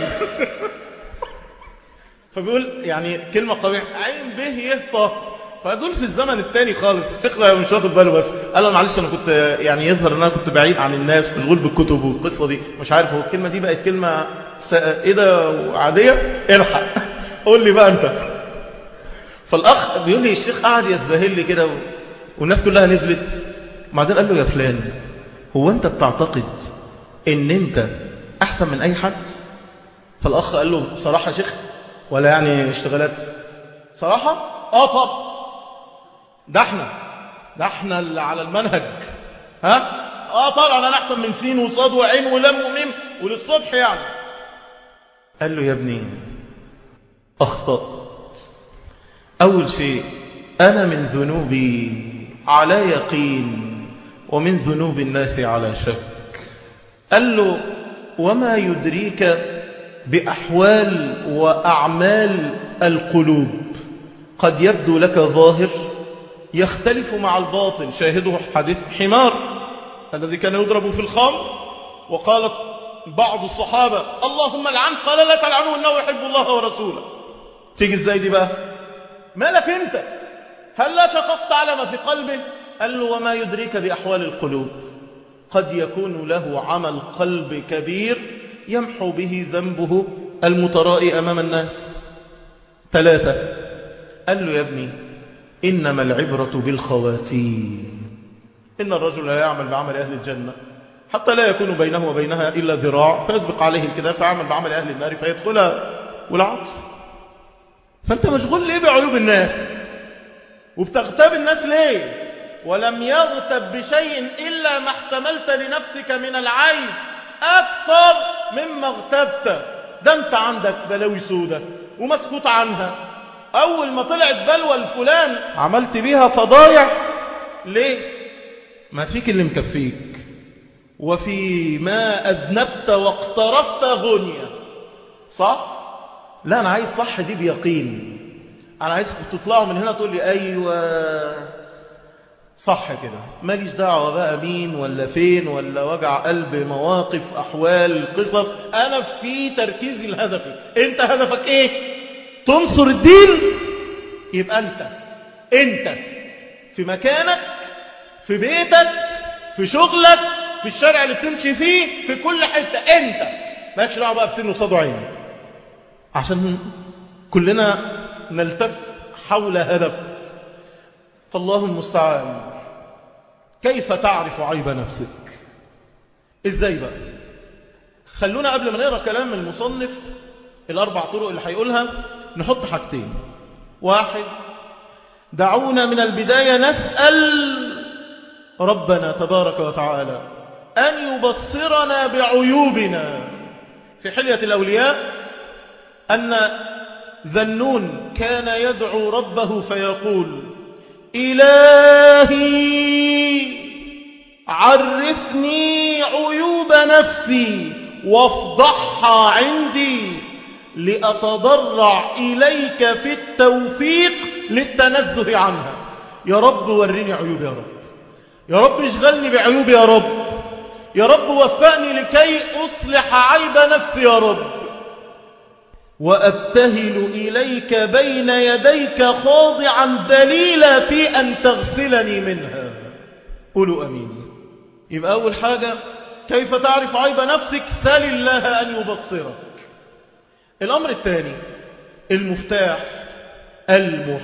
فبيقول يعني كلمه قبيحه عين به يه طه فدول في الزمن الثاني خالص الشيخ مش واخد باله بس قال له معلش انا كنت يعني يظهر ان انا كنت بعيد عن الناس مشغول بالكتب والقصه دي مش عارف هو الكلمه دي بقت كلمه س... ايه ده عاديه الحق قول لي بقى انت فالاخ بيقول لي الشيخ قعد يزبهل لي كده و... والناس كلها نزلت بعدين قال له يا فلان هو انت بتعتقد ان انت احسن من اي حد فالاخ قال له بصراحه يا شيخ ولا يعني اشتغالات صراحه اه طب ده احنا ده احنا اللي على المنهج ها اه طبعا انا احسن من سين وصاد وعين ولم وميم وللصبح يعني قال له يا ابني اخطات اول شيء انا من ذنوبي على يقين ومن ذنوب الناس على شك قال له وما يدريك باحوال واعمال القلوب قد يبدو لك ظاهر يختلف مع الباطن شاهده حديث حمار الذي كان يضرب في الخمر وقالت بعض الصحابة اللهم العن قال لا تلعنوه إنه يحب الله ورسوله تيجي ازاي دي بقى مالك انت هل لا شققت على ما في قلبه قال له وما يدريك بأحوال القلوب قد يكون له عمل قلب كبير يمحو به ذنبه المترائي أمام الناس ثلاثة قال له يا ابني إنما العبرة بالخواتيم إن الرجل لا يعمل بعمل أهل الجنة حتى لا يكون بينه وبينها إلا ذراع فيسبق عليه الكتاب فيعمل بعمل أهل النار فيدخلها والعكس فأنت مشغول ليه بعيوب الناس وبتغتاب الناس ليه ولم يغتب بشيء إلا ما احتملت لنفسك من العيب أكثر مما اغتبت ده أنت عندك بلاوي سودة ومسكوت عنها أول ما طلعت بلوى الفلان عملت بيها فضايع ليه؟ ما فيك اللي مكفيك وفي ما أذنبت واقترفت غنية صح؟ لا أنا عايز صح دي بيقين أنا عايزكم تطلعوا من هنا تقول لي أيوة صح كده ماليش دعوة بقى مين ولا فين ولا وجع قلب مواقف أحوال قصص أنا في تركيزي الهدفي أنت هدفك إيه تنصر الدين يبقى أنت أنت في مكانك في بيتك في شغلك في الشارع اللي بتمشي فيه في كل حتة أنت مالكش دعوة بقى بسن وصاد وعين عشان كلنا نلتف حول هدف فالله المستعان كيف تعرف عيب نفسك ازاي بقى خلونا قبل ما نقرا كلام المصنف الاربع طرق اللي هيقولها نحط حاجتين واحد دعونا من البدايه نسال ربنا تبارك وتعالى ان يبصرنا بعيوبنا في حليه الاولياء ان ذنون كان يدعو ربه فيقول إلهي عرفني عيوب نفسي وافضحها عندي لأتضرع إليك في التوفيق للتنزه عنها يا رب وريني عيوب يا رب يا رب اشغلني بعيوب يا رب يا رب وفقني لكي أصلح عيب نفسي يا رب وأبتهل إليك بين يديك خاضعا ذليلا في أن تغسلني منها قولوا أمين يبقى أول حاجة كيف تعرف عيب نفسك سل الله أن يبصرك الأمر الثاني المفتاح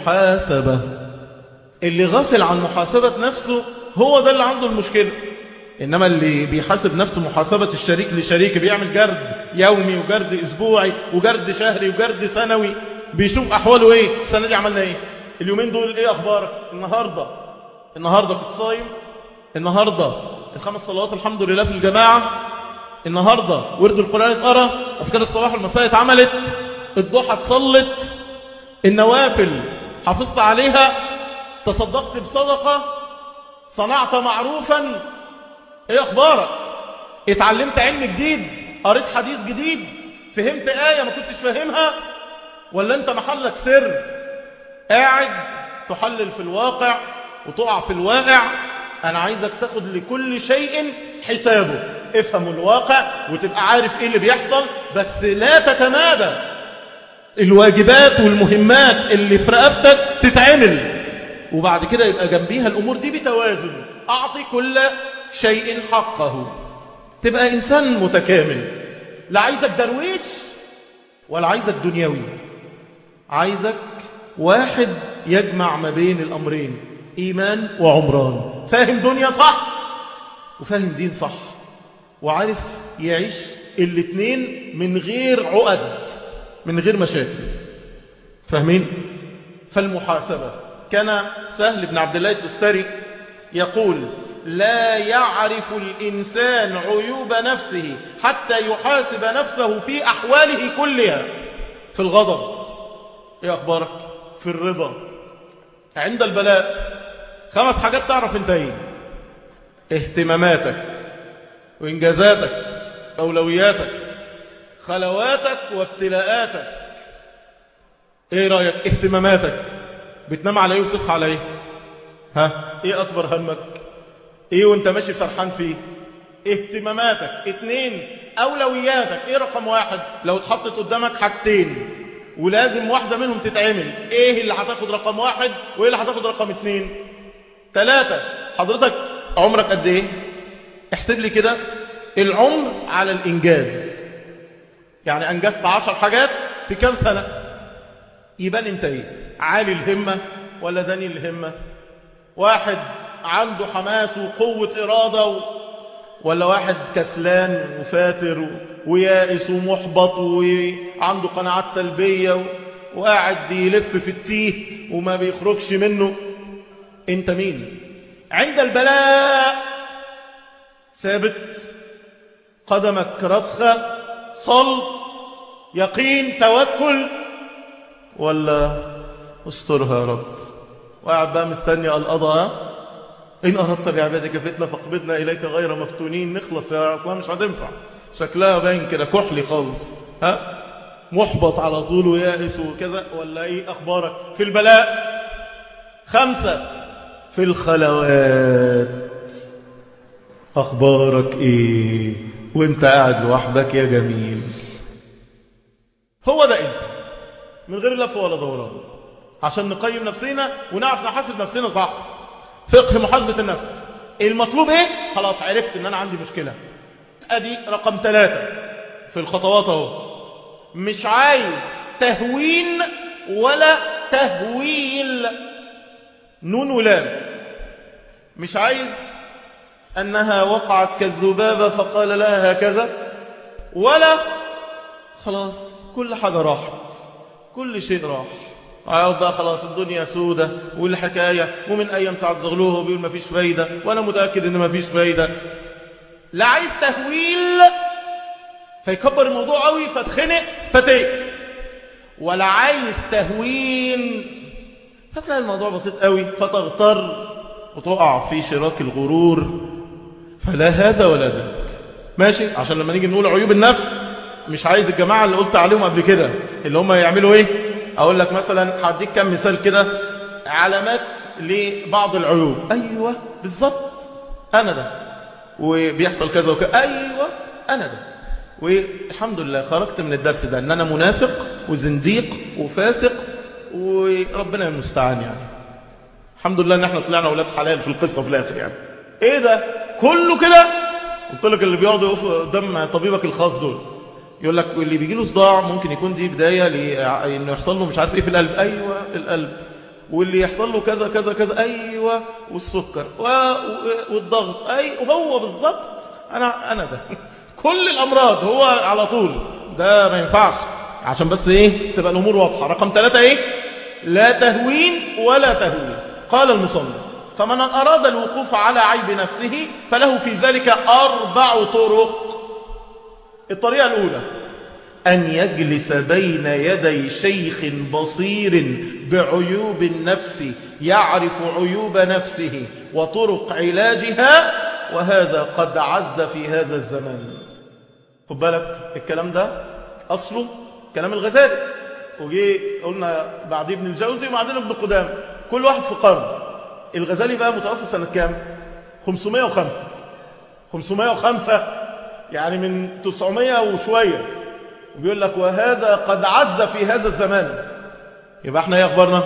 المحاسبة اللي غافل عن محاسبة نفسه هو ده اللي عنده المشكلة إنما اللي بيحاسب نفسه محاسبة الشريك لشريك بيعمل جرد يومي وجرد أسبوعي وجرد شهري وجرد سنوي بيشوف أحواله إيه السنة دي عملنا إيه اليومين دول إيه أخبارك النهاردة النهاردة كنت صايم النهاردة الخمس صلوات الحمد لله في الجماعة النهاردة ورد القرآن اتقرا أذكار الصباح والمساء اتعملت الضحى اتصلت النوافل حافظت عليها تصدقت بصدقة صنعت معروفا ايه اخبارك اتعلمت علم جديد قريت حديث جديد فهمت آية ما كنتش فاهمها ولا انت محلك سر قاعد تحلل في الواقع وتقع في الواقع انا عايزك تاخد لكل شيء حسابه افهم الواقع وتبقى عارف ايه اللي بيحصل بس لا تتمادى الواجبات والمهمات اللي في رقبتك تتعمل وبعد كده يبقى جنبيها الامور دي بتوازن اعطي كل شيء حقه تبقى انسان متكامل لا عايزك درويش ولا عايزك دنيوي عايزك واحد يجمع ما بين الامرين ايمان وعمران فاهم دنيا صح وفاهم دين صح وعارف يعيش الاثنين من غير عقد من غير مشاكل فاهمين فالمحاسبة كان سهل بن عبد الله الدستري يقول لا يعرف الإنسان عيوب نفسه حتى يحاسب نفسه في أحواله كلها في الغضب ايه أخبارك في الرضا عند البلاء خمس حاجات تعرف انت ايه اهتماماتك وإنجازاتك أولوياتك خلواتك وابتلاءاتك ايه رأيك اهتماماتك بتنام على ايه وتصحى على ايه ها ايه اكبر همك ايه وانت ماشي سرحان فيه اهتماماتك اتنين اولوياتك ايه رقم واحد لو اتحطت قدامك حاجتين ولازم واحدة منهم تتعمل ايه اللي هتاخد رقم واحد وايه اللي هتاخد رقم اتنين ثلاثة حضرتك عمرك قد ايه احسب لي كده العمر على الانجاز يعني انجزت عشر حاجات في كام سنة يبان انت ايه عالي الهمة ولا داني الهمة واحد عنده حماس وقوة إرادة و... ولا واحد كسلان وفاتر و... ويائس ومحبط وعنده قناعات سلبية و... وقاعد يلف في التيه وما بيخرجش منه انت مين عند البلاء ثابت قدمك رسخة صلب يقين توكل ولا استرها يا رب وقاعد بقى مستني القضاء إن أردت بعبادك فتنة فاقبضنا إليك غير مفتونين نخلص يا أصلا مش هتنفع شكلها باين كده كحلي خالص ها محبط على طول ويائس وكذا ولا إيه أخبارك في البلاء خمسة في الخلوات أخبارك إيه وانت قاعد لوحدك يا جميل هو ده انت من غير لف ولا دوران عشان نقيم نفسنا ونعرف نحاسب نفسنا صح فقه محاسبة النفس المطلوب ايه خلاص عرفت ان انا عندي مشكلة ادي رقم ثلاثة في الخطوات اهو مش عايز تهوين ولا تهويل نون ولام مش عايز أنها وقعت كالذبابة فقال لها هكذا ولا خلاص كل حاجة راحت كل شيء راح عاود بقى خلاص الدنيا سودة والحكاية ومن أيام سعد زغلوه بيقول ما فيش فايدة وأنا متأكد إن ما فيش فايدة لا عايز تهويل فيكبر الموضوع قوي فتخنق فتيأس ولا عايز تهوين فتلاقي الموضوع بسيط قوي فتغتر وتقع في شراك الغرور فلا هذا ولا ذاك ماشي عشان لما نيجي نقول عيوب النفس مش عايز الجماعة اللي قلت عليهم قبل كده اللي هم يعملوا ايه اقول لك مثلا هديك كم مثال كده علامات لبعض العيوب ايوه بالظبط انا ده وبيحصل كذا وكذا ايوه انا ده والحمد لله خرجت من الدرس ده ان انا منافق وزنديق وفاسق وربنا المستعان يعني الحمد لله ان احنا طلعنا اولاد حلال في القصه في الاخر يعني ايه ده كله كده قلت لك اللي بيقعدوا يقفوا قدام طبيبك الخاص دول يقول لك اللي بيجي له صداع ممكن يكون دي بدايه لانه يحصل له مش عارف ايه في القلب ايوه القلب واللي يحصل له كذا كذا كذا أيوة والسكر والضغط أي وهو بالظبط أنا أنا ده كل الأمراض هو على طول ده ما ينفعش عشان بس إيه تبقى الأمور واضحة رقم ثلاثة إيه لا تهوين ولا تهوين قال المصنف فمن أراد الوقوف على عيب نفسه فله في ذلك أربع طرق الطريقة الأولى أن يجلس بين يدي شيخ بصير بعيوب النفس يعرف عيوب نفسه وطرق علاجها وهذا قد عز في هذا الزمان خد بالك الكلام ده أصله كلام الغزالي وجي قلنا بعد ابن الجوزي وبعدين ابن قدام كل واحد في قرن الغزالي بقى متوفى سنة كام 505 505 يعني من 900 وشوية وبيقول لك وهذا قد عز في هذا الزمان يبقى احنا ايه اخبارنا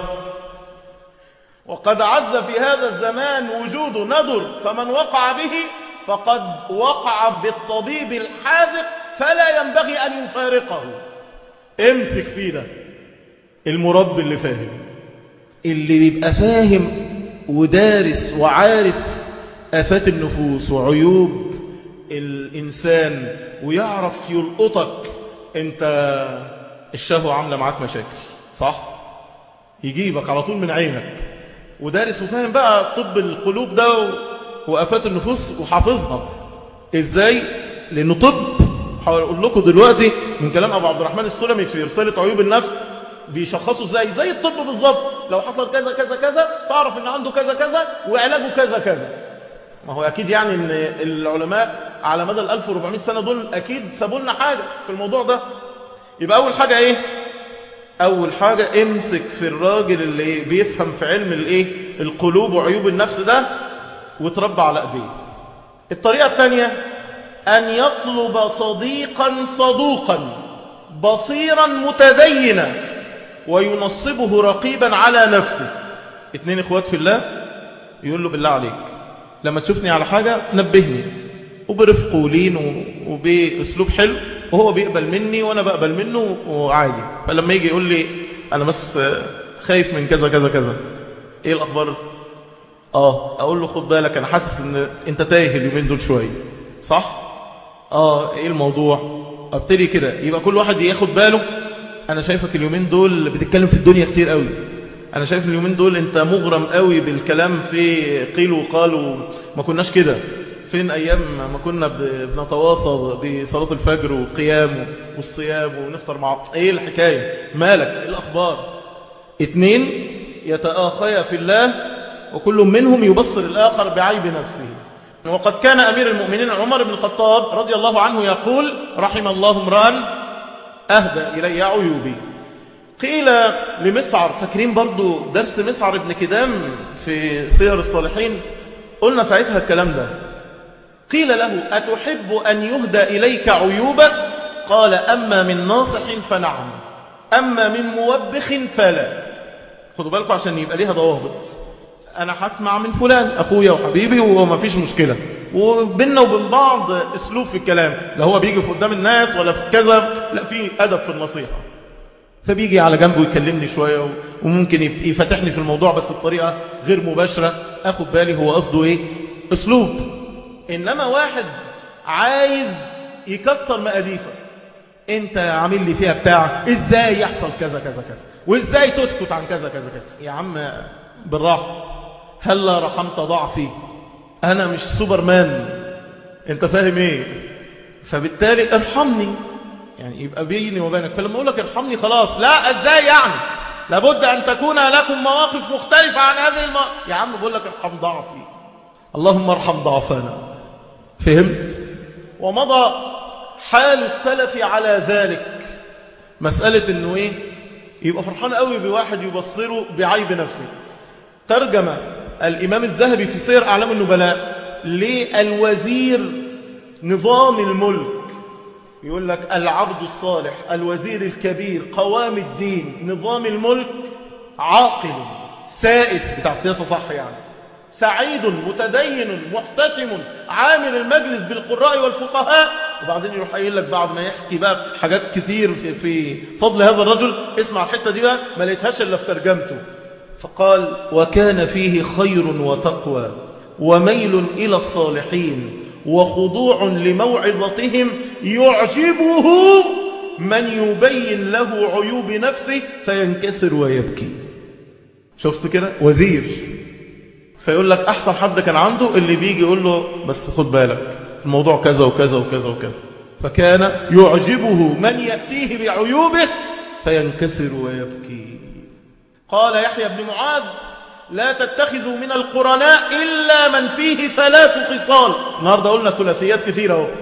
وقد عز في هذا الزمان وجود ندر فمن وقع به فقد وقع بالطبيب الحاذق فلا ينبغي أن يفارقه امسك فيه ده المربي اللي فاهم اللي بيبقى فاهم ودارس وعارف آفات النفوس وعيوب الإنسان ويعرف يلقطك انت الشهوة عاملة معاك مشاكل صح يجيبك على طول من عينك ودارس وفاهم بقى طب القلوب ده وآفات النفوس وحافظها ازاي لانه طب هقول لكم دلوقتي من كلام ابو عبد الرحمن السلمي في رسالة عيوب النفس بيشخصوا ازاي زي الطب بالظبط لو حصل كذا كذا كذا فاعرف ان عنده كذا كذا وعلاجه كذا كذا ما هو اكيد يعني ان العلماء على مدى ال 1400 سنة دول أكيد سابوا لنا حاجة في الموضوع ده يبقى أول حاجة إيه أول حاجة امسك في الراجل اللي بيفهم في علم الإيه القلوب وعيوب النفس ده وتربى على أيديه الطريقة الثانية أن يطلب صديقا صدوقا بصيرا متدينا وينصبه رقيبا على نفسه اتنين اخوات في الله يقول له بالله عليك لما تشوفني على حاجة نبهني وبرفق ولين وبأسلوب حلو وهو بيقبل مني وأنا بقبل منه وعادي فلما يجي يقول لي أنا بس خايف من كذا كذا كذا إيه الأخبار آه أقول له خد بالك أنا حاسس إن أنت تايه اليومين دول شوية صح آه إيه الموضوع ابتدي كده يبقى كل واحد ياخد باله أنا شايفك اليومين دول بتتكلم في الدنيا كتير قوي أنا شايف اليومين دول أنت مغرم قوي بالكلام في قيل وقال وما كناش كده فين أيام ما كنا بنتواصل بصلاة الفجر والقيام والصيام ونفطر مع إيه الحكاية مالك إيه الأخبار اتنين يتآخيا في الله وكل منهم يبصر الآخر بعيب نفسه وقد كان أمير المؤمنين عمر بن الخطاب رضي الله عنه يقول رحم الله امرأ أهدى إلي عيوبي قيل لمسعر فاكرين برضو درس مسعر بن كدام في سير الصالحين قلنا ساعتها الكلام ده قيل له أتحب أن يهدى إليك عيوبك قال أما من ناصح فنعم أما من موبخ فلا خدوا بالكم عشان يبقى ليها ضوابط أنا هسمع من فلان أخويا وحبيبي وما فيش مشكلة وبيننا وبين بعض أسلوب في الكلام لا هو بيجي في قدام الناس ولا في كذا لا في أدب في النصيحة فبيجي على جنبه يكلمني شوية وممكن يفتحني في الموضوع بس بطريقة غير مباشرة أخد بالي هو قصده إيه أسلوب إنما واحد عايز يكسر مقاديفك انت عامل لي فيها بتاع ازاي يحصل كذا كذا كذا وازاي تسكت عن كذا كذا كذا يا عم بالراحة هلا رحمت ضعفي انا مش سوبرمان انت فاهم ايه فبالتالي ارحمني يعني يبقى بيني وبينك فلما اقول لك ارحمني خلاص لا ازاي يعني لابد ان تكون لكم مواقف مختلفة عن هذه المواقف يا عم بقول لك ارحم ضعفي اللهم ارحم ضعفنا فهمت ومضى حال السلف على ذلك مسألة انه ايه يبقى فرحان قوي بواحد يبصره بعيب نفسه ترجم الإمام الذهبي في سير أعلام النبلاء للوزير نظام الملك يقول لك العبد الصالح الوزير الكبير قوام الدين نظام الملك عاقل سائس بتاع السياسة صح يعني سعيد متدين محتشم عامل المجلس بالقراء والفقهاء وبعدين يروح قايل لك بعد ما يحكي بقى حاجات كتير في, في فضل هذا الرجل اسمع الحتة دي بقى ما لقيتهاش الا في ترجمته فقال وكان فيه خير وتقوى وميل إلى الصالحين وخضوع لموعظتهم يعجبه من يبين له عيوب نفسه فينكسر ويبكي شفت كده وزير فيقول لك أحسن حد كان عنده اللي بيجي يقول له بس خد بالك الموضوع كذا وكذا وكذا وكذا فكان يعجبه من يأتيه بعيوبه فينكسر ويبكي قال يحيى بن معاذ لا تتخذوا من القرناء إلا من فيه ثلاث خصال النهاردة قلنا ثلاثيات كثيرة هو.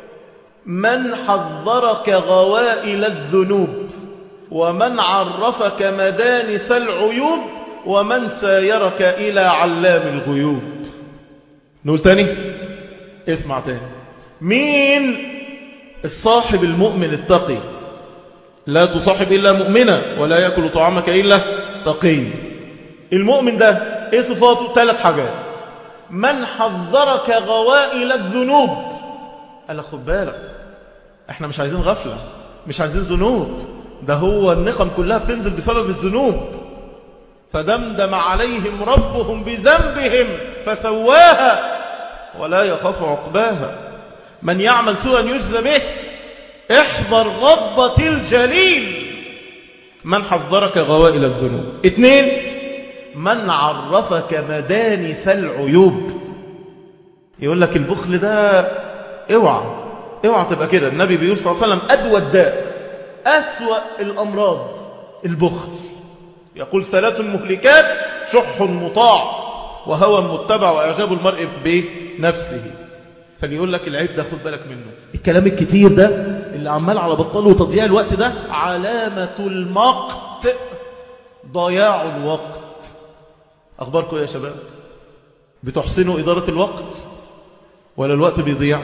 من حذرك غوائل الذنوب ومن عرفك مدانس العيوب ومن سايرك إلى علام الغيوب نقول تاني اسمع تاني مين الصاحب المؤمن التقي لا تصاحب إلا مؤمنا ولا يأكل طعامك إلا تقي المؤمن ده ايه صفاته ثلاث حاجات من حذرك غوائل الذنوب قال خد بالك احنا مش عايزين غفلة مش عايزين ذنوب ده هو النقم كلها بتنزل بسبب الذنوب فدمدم عليهم ربهم بذنبهم فسواها ولا يخاف عقباها من يعمل سوءا يجزى به احذر غضبة الجليل من حذرك غوائل الذنوب اثنين من عرفك مدانس العيوب يقول لك البخل ده اوعى اوعى تبقى كده النبي بيقول صلى الله عليه وسلم أدوى الداء أسوأ الأمراض البخل يقول ثلاث مهلكات شح مطاع وهوى متبع وإعجاب المرء بنفسه فليقول لك العيب ده خد بالك منه الكلام الكتير ده اللي عمال على بطال وتضييع الوقت ده علامة المقت ضياع الوقت أخباركم يا شباب بتحسنوا إدارة الوقت ولا الوقت بيضيع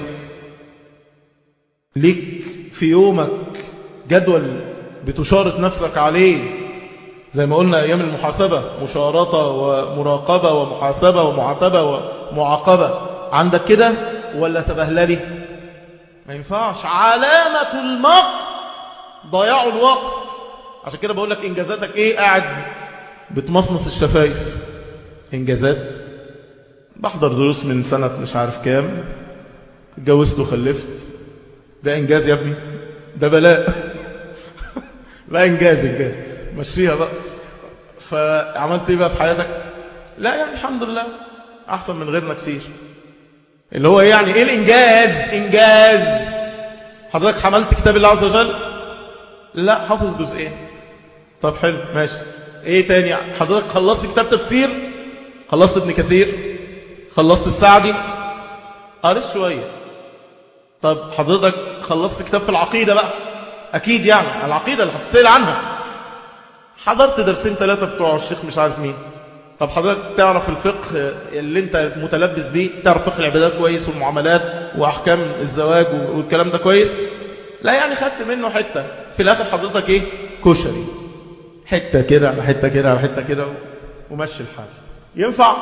ليك في يومك جدول بتشارط نفسك عليه زي ما قلنا أيام المحاسبة مشارطة ومراقبة ومحاسبة ومعاتبة ومعاقبة عندك كده ولا سبهللي ما ينفعش علامة المقت ضياع الوقت عشان كده بقول لك إنجازاتك إيه قاعد بتمصمص الشفايف إنجازات بحضر دروس من سنة مش عارف كام اتجوزت وخلفت ده إنجاز يا ابني ده بلاء لا إنجاز إنجاز مشيها بقى فعملت إيه بقى في حياتك لا يعني الحمد لله أحسن من غيرنا كتير اللي هو يعني إيه الإنجاز إنجاز حضرتك حملت كتاب الله عز وجل لا حافظ جزئين طب حلو ماشي ايه تاني حضرتك خلصت كتاب تفسير خلصت ابن كثير خلصت السعدي قريت شوية طب حضرتك خلصت كتاب في العقيدة بقى أكيد يعني العقيدة اللي هتسأل عنها حضرت درسين ثلاثة بتوع الشيخ مش عارف مين طب حضرتك تعرف الفقه اللي انت متلبس بيه تعرف فقه العبادات كويس والمعاملات وأحكام الزواج والكلام ده كويس لا يعني خدت منه حتة في الآخر حضرتك ايه كشري حتة كده على حتة كده على حتة كده ومشي الحال ينفع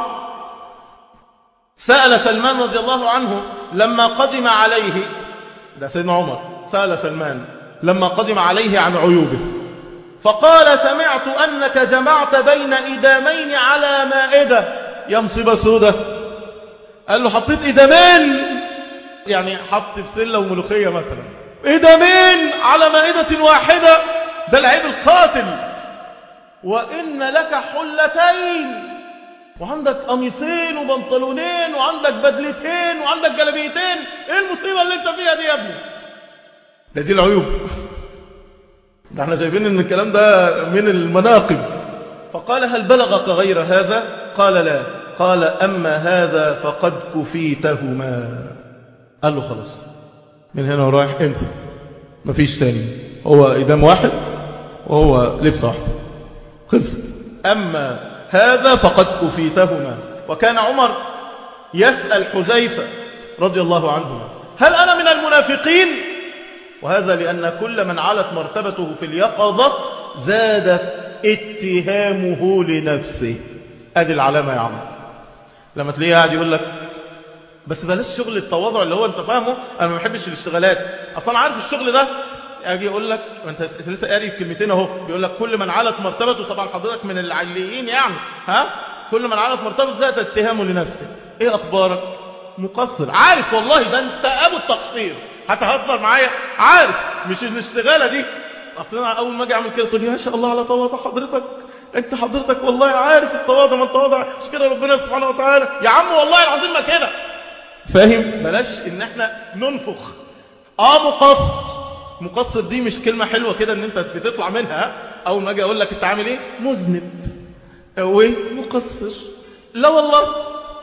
سأل سلمان رضي الله عنه لما قدم عليه ده سيدنا عمر سأل سلمان لما قدم عليه عن عيوبه فقال سمعت أنك جمعت بين إدامين على مائدة يا مصيبة سودة قال له حطيت إدامين يعني حط بسلة وملوخية مثلا إدامين على مائدة واحدة ده العيب القاتل وإن لك حلتين وعندك قميصين وبنطلونين وعندك بدلتين وعندك جلبيتين ايه المصيبة اللي انت فيها دي يا ابني ده دي العيوب ده احنا شايفين ان الكلام ده من المناقب فقال هل بلغك غير هذا قال لا قال أما هذا فقد كفيتهما قال له خلاص من هنا ورايح انسى مفيش تاني هو إدام واحد وهو لبسة واحدة خلصت أما هذا فقد كفيتهما وكان عمر يسأل حذيفة رضي الله عنه هل أنا من المنافقين وهذا لأن كل من علت مرتبته في اليقظة زادت اتهامه لنفسه ادي العلامة يا عم لما تلاقيه قاعد يقول لك بس بلاش شغل التواضع اللي هو انت فاهمه انا ما بحبش الاشتغالات اصلا عارف الشغل ده اجي اقول لك انت لسه قاري الكلمتين اهو بيقول لك كل من علت مرتبته طبعا حضرتك من العليين يعني ها كل من علت مرتبته زاد اتهامه لنفسه ايه اخبارك مقصر عارف والله ده انت ابو التقصير هتهزر معايا عارف مش الاشتغاله دي اصل انا اول ما اجي اعمل كده تقول لي ما شاء الله على تواضع حضرتك انت حضرتك والله عارف التواضع من تواضع مش كده ربنا سبحانه وتعالى يا عم والله العظيم ما كده فاهم بلاش ان احنا ننفخ اه مقصر مقصر دي مش كلمة حلوة كده ان انت بتطلع منها اول ما اجي اقول لك انت عامل ايه مذنب وايه مقصر لا والله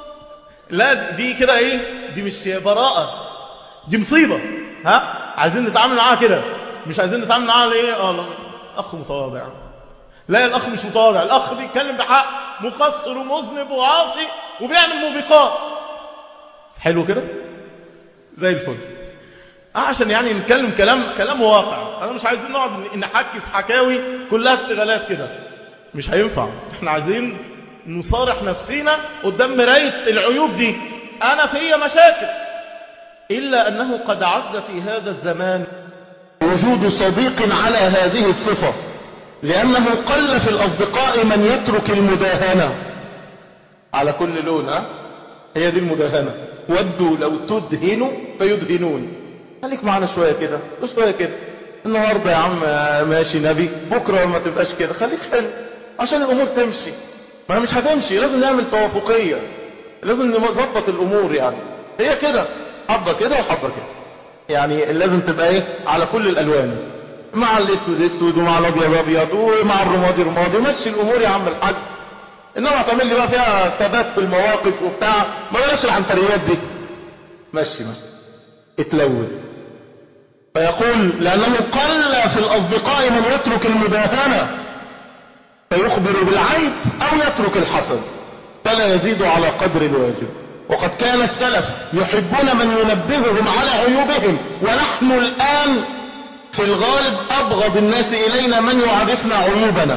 لا دي كده ايه دي مش براءة دي مصيبة ها عايزين نتعامل معاها كده مش عايزين نتعامل معاها ايه اه لا. اخ متواضع لا الاخ مش متواضع الاخ بيتكلم بحق مقصر ومذنب وعاصي وبيعمل موبقات حلو كده زي الفل آه عشان يعني نتكلم كلام كلام واقع انا مش عايزين نقعد نحكي في حكاوي كلها اشتغالات كده مش هينفع احنا عايزين نصارح نفسينا قدام مرايه العيوب دي انا فيا مشاكل الا انه قد عز في هذا الزمان وجود صديق على هذه الصفة لأنه قل في الأصدقاء من يترك المداهنة على كل لون ها هي دي المداهنة ودوا لو تدهنوا فيدهنون خليك معنا شوية كده وشوية كده النهاردة يا عم ماشي نبي بكرة ما تبقاش كده خليك حلو عشان الأمور تمشي ما مش هتمشي لازم نعمل توافقية لازم نظبط الأمور يعني هي كده حبة كده وحبة كده يعني لازم تبقى ايه على كل الألوان مع الاسود اسود ومع الابيض ابيض ومع الرمادي رمادي مشي الامور يا عم الحاج انما هتعمل لي بقى فيها ثبات في المواقف وبتاع ما بلاش العنتريات دي مشي مشي اتلون فيقول لأنه قل في الأصدقاء من يترك المداهنة فيخبر بالعيب أو يترك الحسن فلا يزيد على قدر الواجب وقد كان السلف يحبون من ينبههم على عيوبهم ونحن الآن في الغالب أبغض الناس إلينا من يعرفنا عيوبنا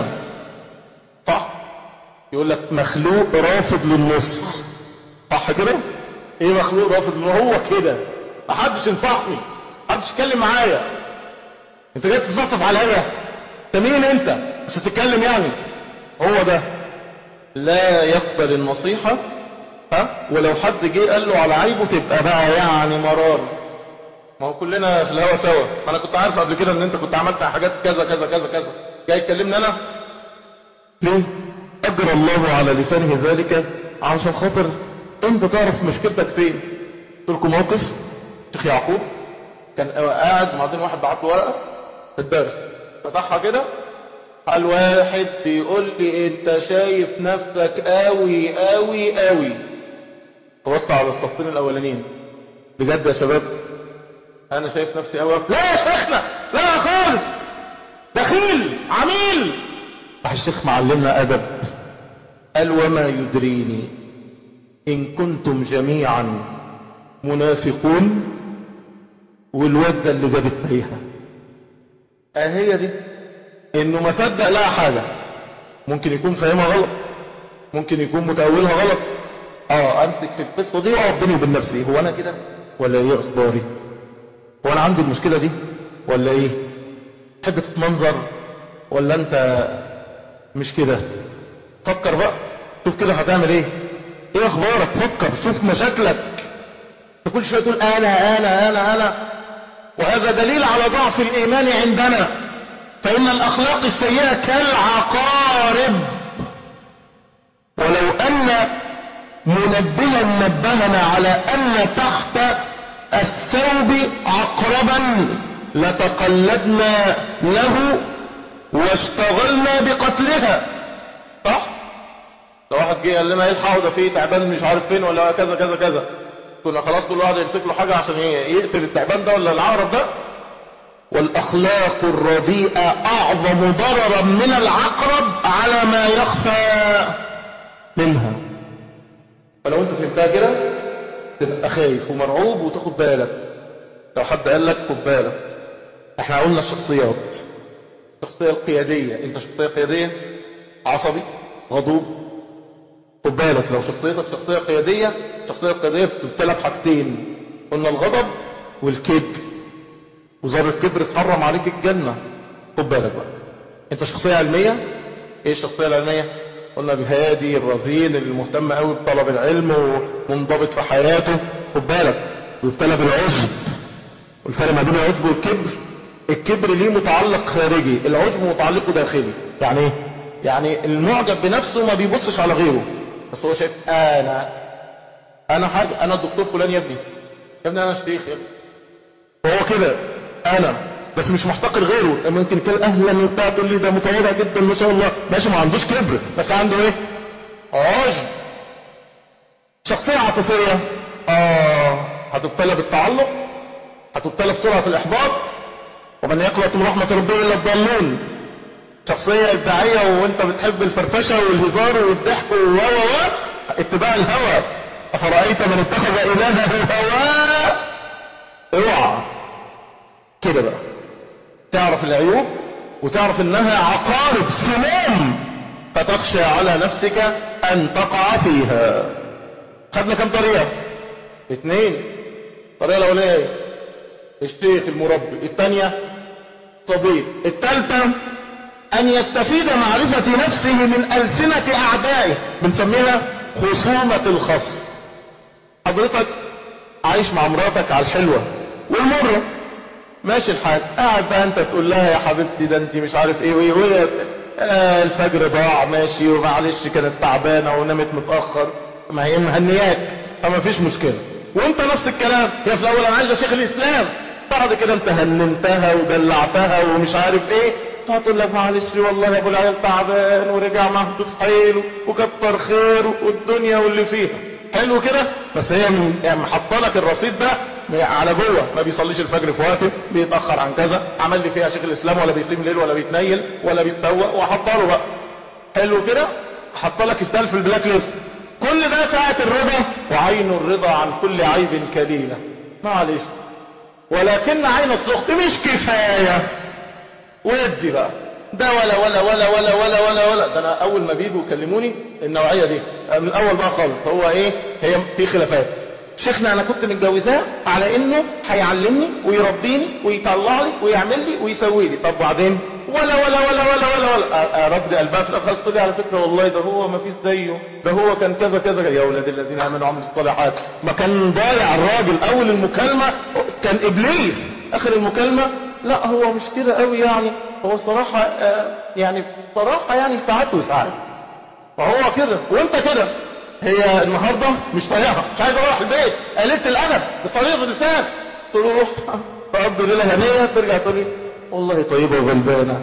صح يقول لك مخلوق رافض للنصح صح كده ايه مخلوق رافض للنصح هو كده ما حدش ينصحني ما حدش يتكلم معايا انت جاي تتنطف عليا انت مين انت مش هتتكلم يعني هو ده لا يقبل النصيحة ها ولو حد جه قال له على عيبه تبقى بقى يعني مرار ما هو كلنا في الهوا سوا ما انا كنت عارف قبل كده ان انت كنت عملت حاجات كذا كذا كذا كذا جاي تكلمني انا ليه اجرى الله على لسانه ذلك عشان خاطر انت تعرف مشكلتك فين قلت لكم موقف شيخ يعقوب كان قاعد بعدين واحد بعت له ورقه في الدرس فتحها كده الواحد بيقول لي انت شايف نفسك قوي قوي قوي بص على الصفين الاولانيين بجد يا شباب انا شايف نفسي قوي لا يا شيخنا لا خالص دخيل عميل راح الشيخ معلمنا ادب قال وما يدريني ان كنتم جميعا منافقون والواد ده اللي جاب التريحه اهي دي انه ما صدق لها حاجه ممكن يكون فاهمها غلط ممكن يكون متأولها غلط اه امسك في القصه دي واقعد بيني وبين نفسي هو انا كده ولا ايه اخباري هو انا عندي المشكله دي ولا ايه تحب تتمنظر ولا انت مش كده فكر بقى شوف كده هتعمل ايه ايه اخبارك فكر شوف مشاكلك انت كل شويه تقول انا انا انا انا وهذا دليل على ضعف الايمان عندنا فإن الأخلاق السيئة كالعقارب ولو أن منبها نبهنا على أن تحت الثوب عقربا لتقلدنا له واشتغلنا بقتلها صح لو واحد جه قال لنا الحقوا ده فيه تعبان مش عارف فين ولا كذا كذا كذا كنا خلاص كل واحد يمسك له حاجه عشان يقتل التعبان ده ولا العقرب ده والأخلاق الرديئة أعظم ضررا من العقرب على ما يخفى منها فلو انت فهمتها كده تبقى خايف ومرعوب وتاخد بالك لو حد قال لك خد بالك احنا قلنا الشخصيات الشخصية القيادية انت شخصية قيادية عصبي غضوب خد بالك لو شخصيتك شخصية قيادية الشخصية القيادية بتبتلى بحاجتين قلنا الغضب والكبر وذرة كبر تحرم عليك الجنة خد بالك بقى انت شخصية علمية ايه الشخصية العلمية قلنا الهادي الرزين المهتم قوي بطلب العلم ومنضبط في حياته خد بالك ويبتلى بالعجب والفرق ما بين العجب والكبر الكبر ليه متعلق خارجي العجب متعلقه داخلي يعني ايه يعني المعجب بنفسه ما بيبصش على غيره بس هو شايف انا انا حاجه انا الدكتور فلان يا ابني يا ابني انا شيخ يا ابني وهو كده انا بس مش محتقر غيره ممكن كده اهلا وبتاع تقول لي ده متواضع جدا ما شاء الله ماشي ما عندوش كبر بس عنده ايه عجب شخصيه عاطفيه اه هتبتلى بالتعلق هتبتلى بسرعه الاحباط ومن يقلق من رحمه ربه الا الضالون شخصيه ابداعيه وانت بتحب الفرفشه والهزار والضحك و و و اتباع الهوى افرايت من اتخذ الهه هواه اوعى كده بقى تعرف العيوب وتعرف انها عقارب سموم فتخشى على نفسك ان تقع فيها خدنا كم طريقة اثنين الطريقة الاولانية ايه الشيخ المربي الثانية صديق الثالثة ان يستفيد معرفة نفسه من ألسنة اعدائه بنسميها خصومة الخصم حضرتك عايش مع مراتك على الحلوة والمرة ماشي الحال قاعد بقى انت تقول لها يا حبيبتي ده انت مش عارف ايه وايه وهي آه الفجر ضاع ماشي ومعلش كانت تعبانه ونامت متاخر ما هي مهنياك فما فيش مشكله وانت نفس الكلام هي في الاول انا عايزه شيخ الاسلام بعد كده انت هنمتها ودلعتها ومش عارف ايه فتقول لك معلش والله يا ابو العيال تعبان ورجع مهدود حيله وكتر خيره والدنيا واللي فيها حلو كده بس هي يعني محطه لك الرصيد ده على جوه ما بيصليش الفجر في وقته بيتاخر عن كذا عمل لي فيها شيخ الاسلام ولا بيقيم ليل ولا بيتنيل ولا بيتسوق وحط له بقى حلو كده حط لك التال في البلاك ليست كل ده ساعة الرضا وعين الرضا عن كل عيب كليلة معلش ولكن عين السخط مش كفاية ودي بقى ده ولا ولا ولا ولا ولا ولا ولا ده انا اول ما بيجوا يكلموني النوعيه دي من الاول بقى خالص هو ايه هي في خلافات شيخنا انا كنت متجوزاه على انه هيعلمني ويربيني ويطلع لي ويعمل لي ويسوي لي طب بعدين ولا ولا ولا ولا ولا ولا رد قلبها في الاخر تقول لي على فكره والله ده هو ما فيش زيه ده هو كان كذا كذا يا اولاد الذين امنوا وعملوا الصالحات ما كان ضايع الراجل اول المكالمه كان ابليس اخر المكالمه لا هو مش كده قوي يعني هو الصراحه آه يعني صراحه يعني ساعات وساعات فهو كده وانت كده هي النهارده مش طايقها مش عايز اروح البيت قلبت الادب بطريقه اللسان تروح تقضي ليله هنيه ترجع تقول لي والله طيبه وغلبانه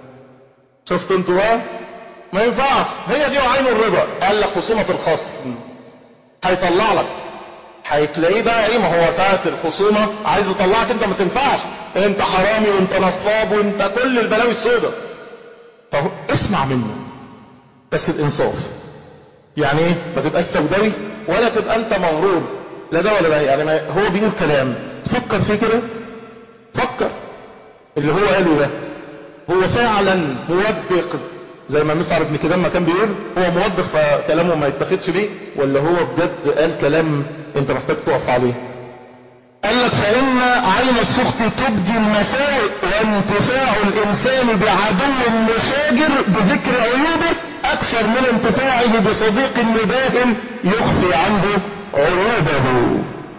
شفت انتوا بقى ما ينفعش هي دي عين الرضا قال لك خصومه الخصم هيطلع لك هتلاقيه بقى ايه ما هو ساعة الخصومة عايز يطلعك انت ما تنفعش انت حرامي وانت نصاب وانت كل البلاوي السوداء طب اسمع منه بس الانصاف يعني ايه ما تبقاش سوداوي ولا تبقى انت مغرور لا ده ولا ده يعني ما هو بيقول كلام تفكر فيه كده فكر اللي هو قاله ده هو فعلا موبق زي ما مسعر ابن كدام ما كان بيقول هو موبق فكلامه ما يتاخدش بيه ولا هو بجد قال كلام انت محتاج تقف عليه قال لك فإن عين السخط تبدي المساوئ وانتفاع الإنسان بعدو مشاجر بذكر عيوبه أكثر من انتفاعه بصديق مداهم يخفي عنه عيوبه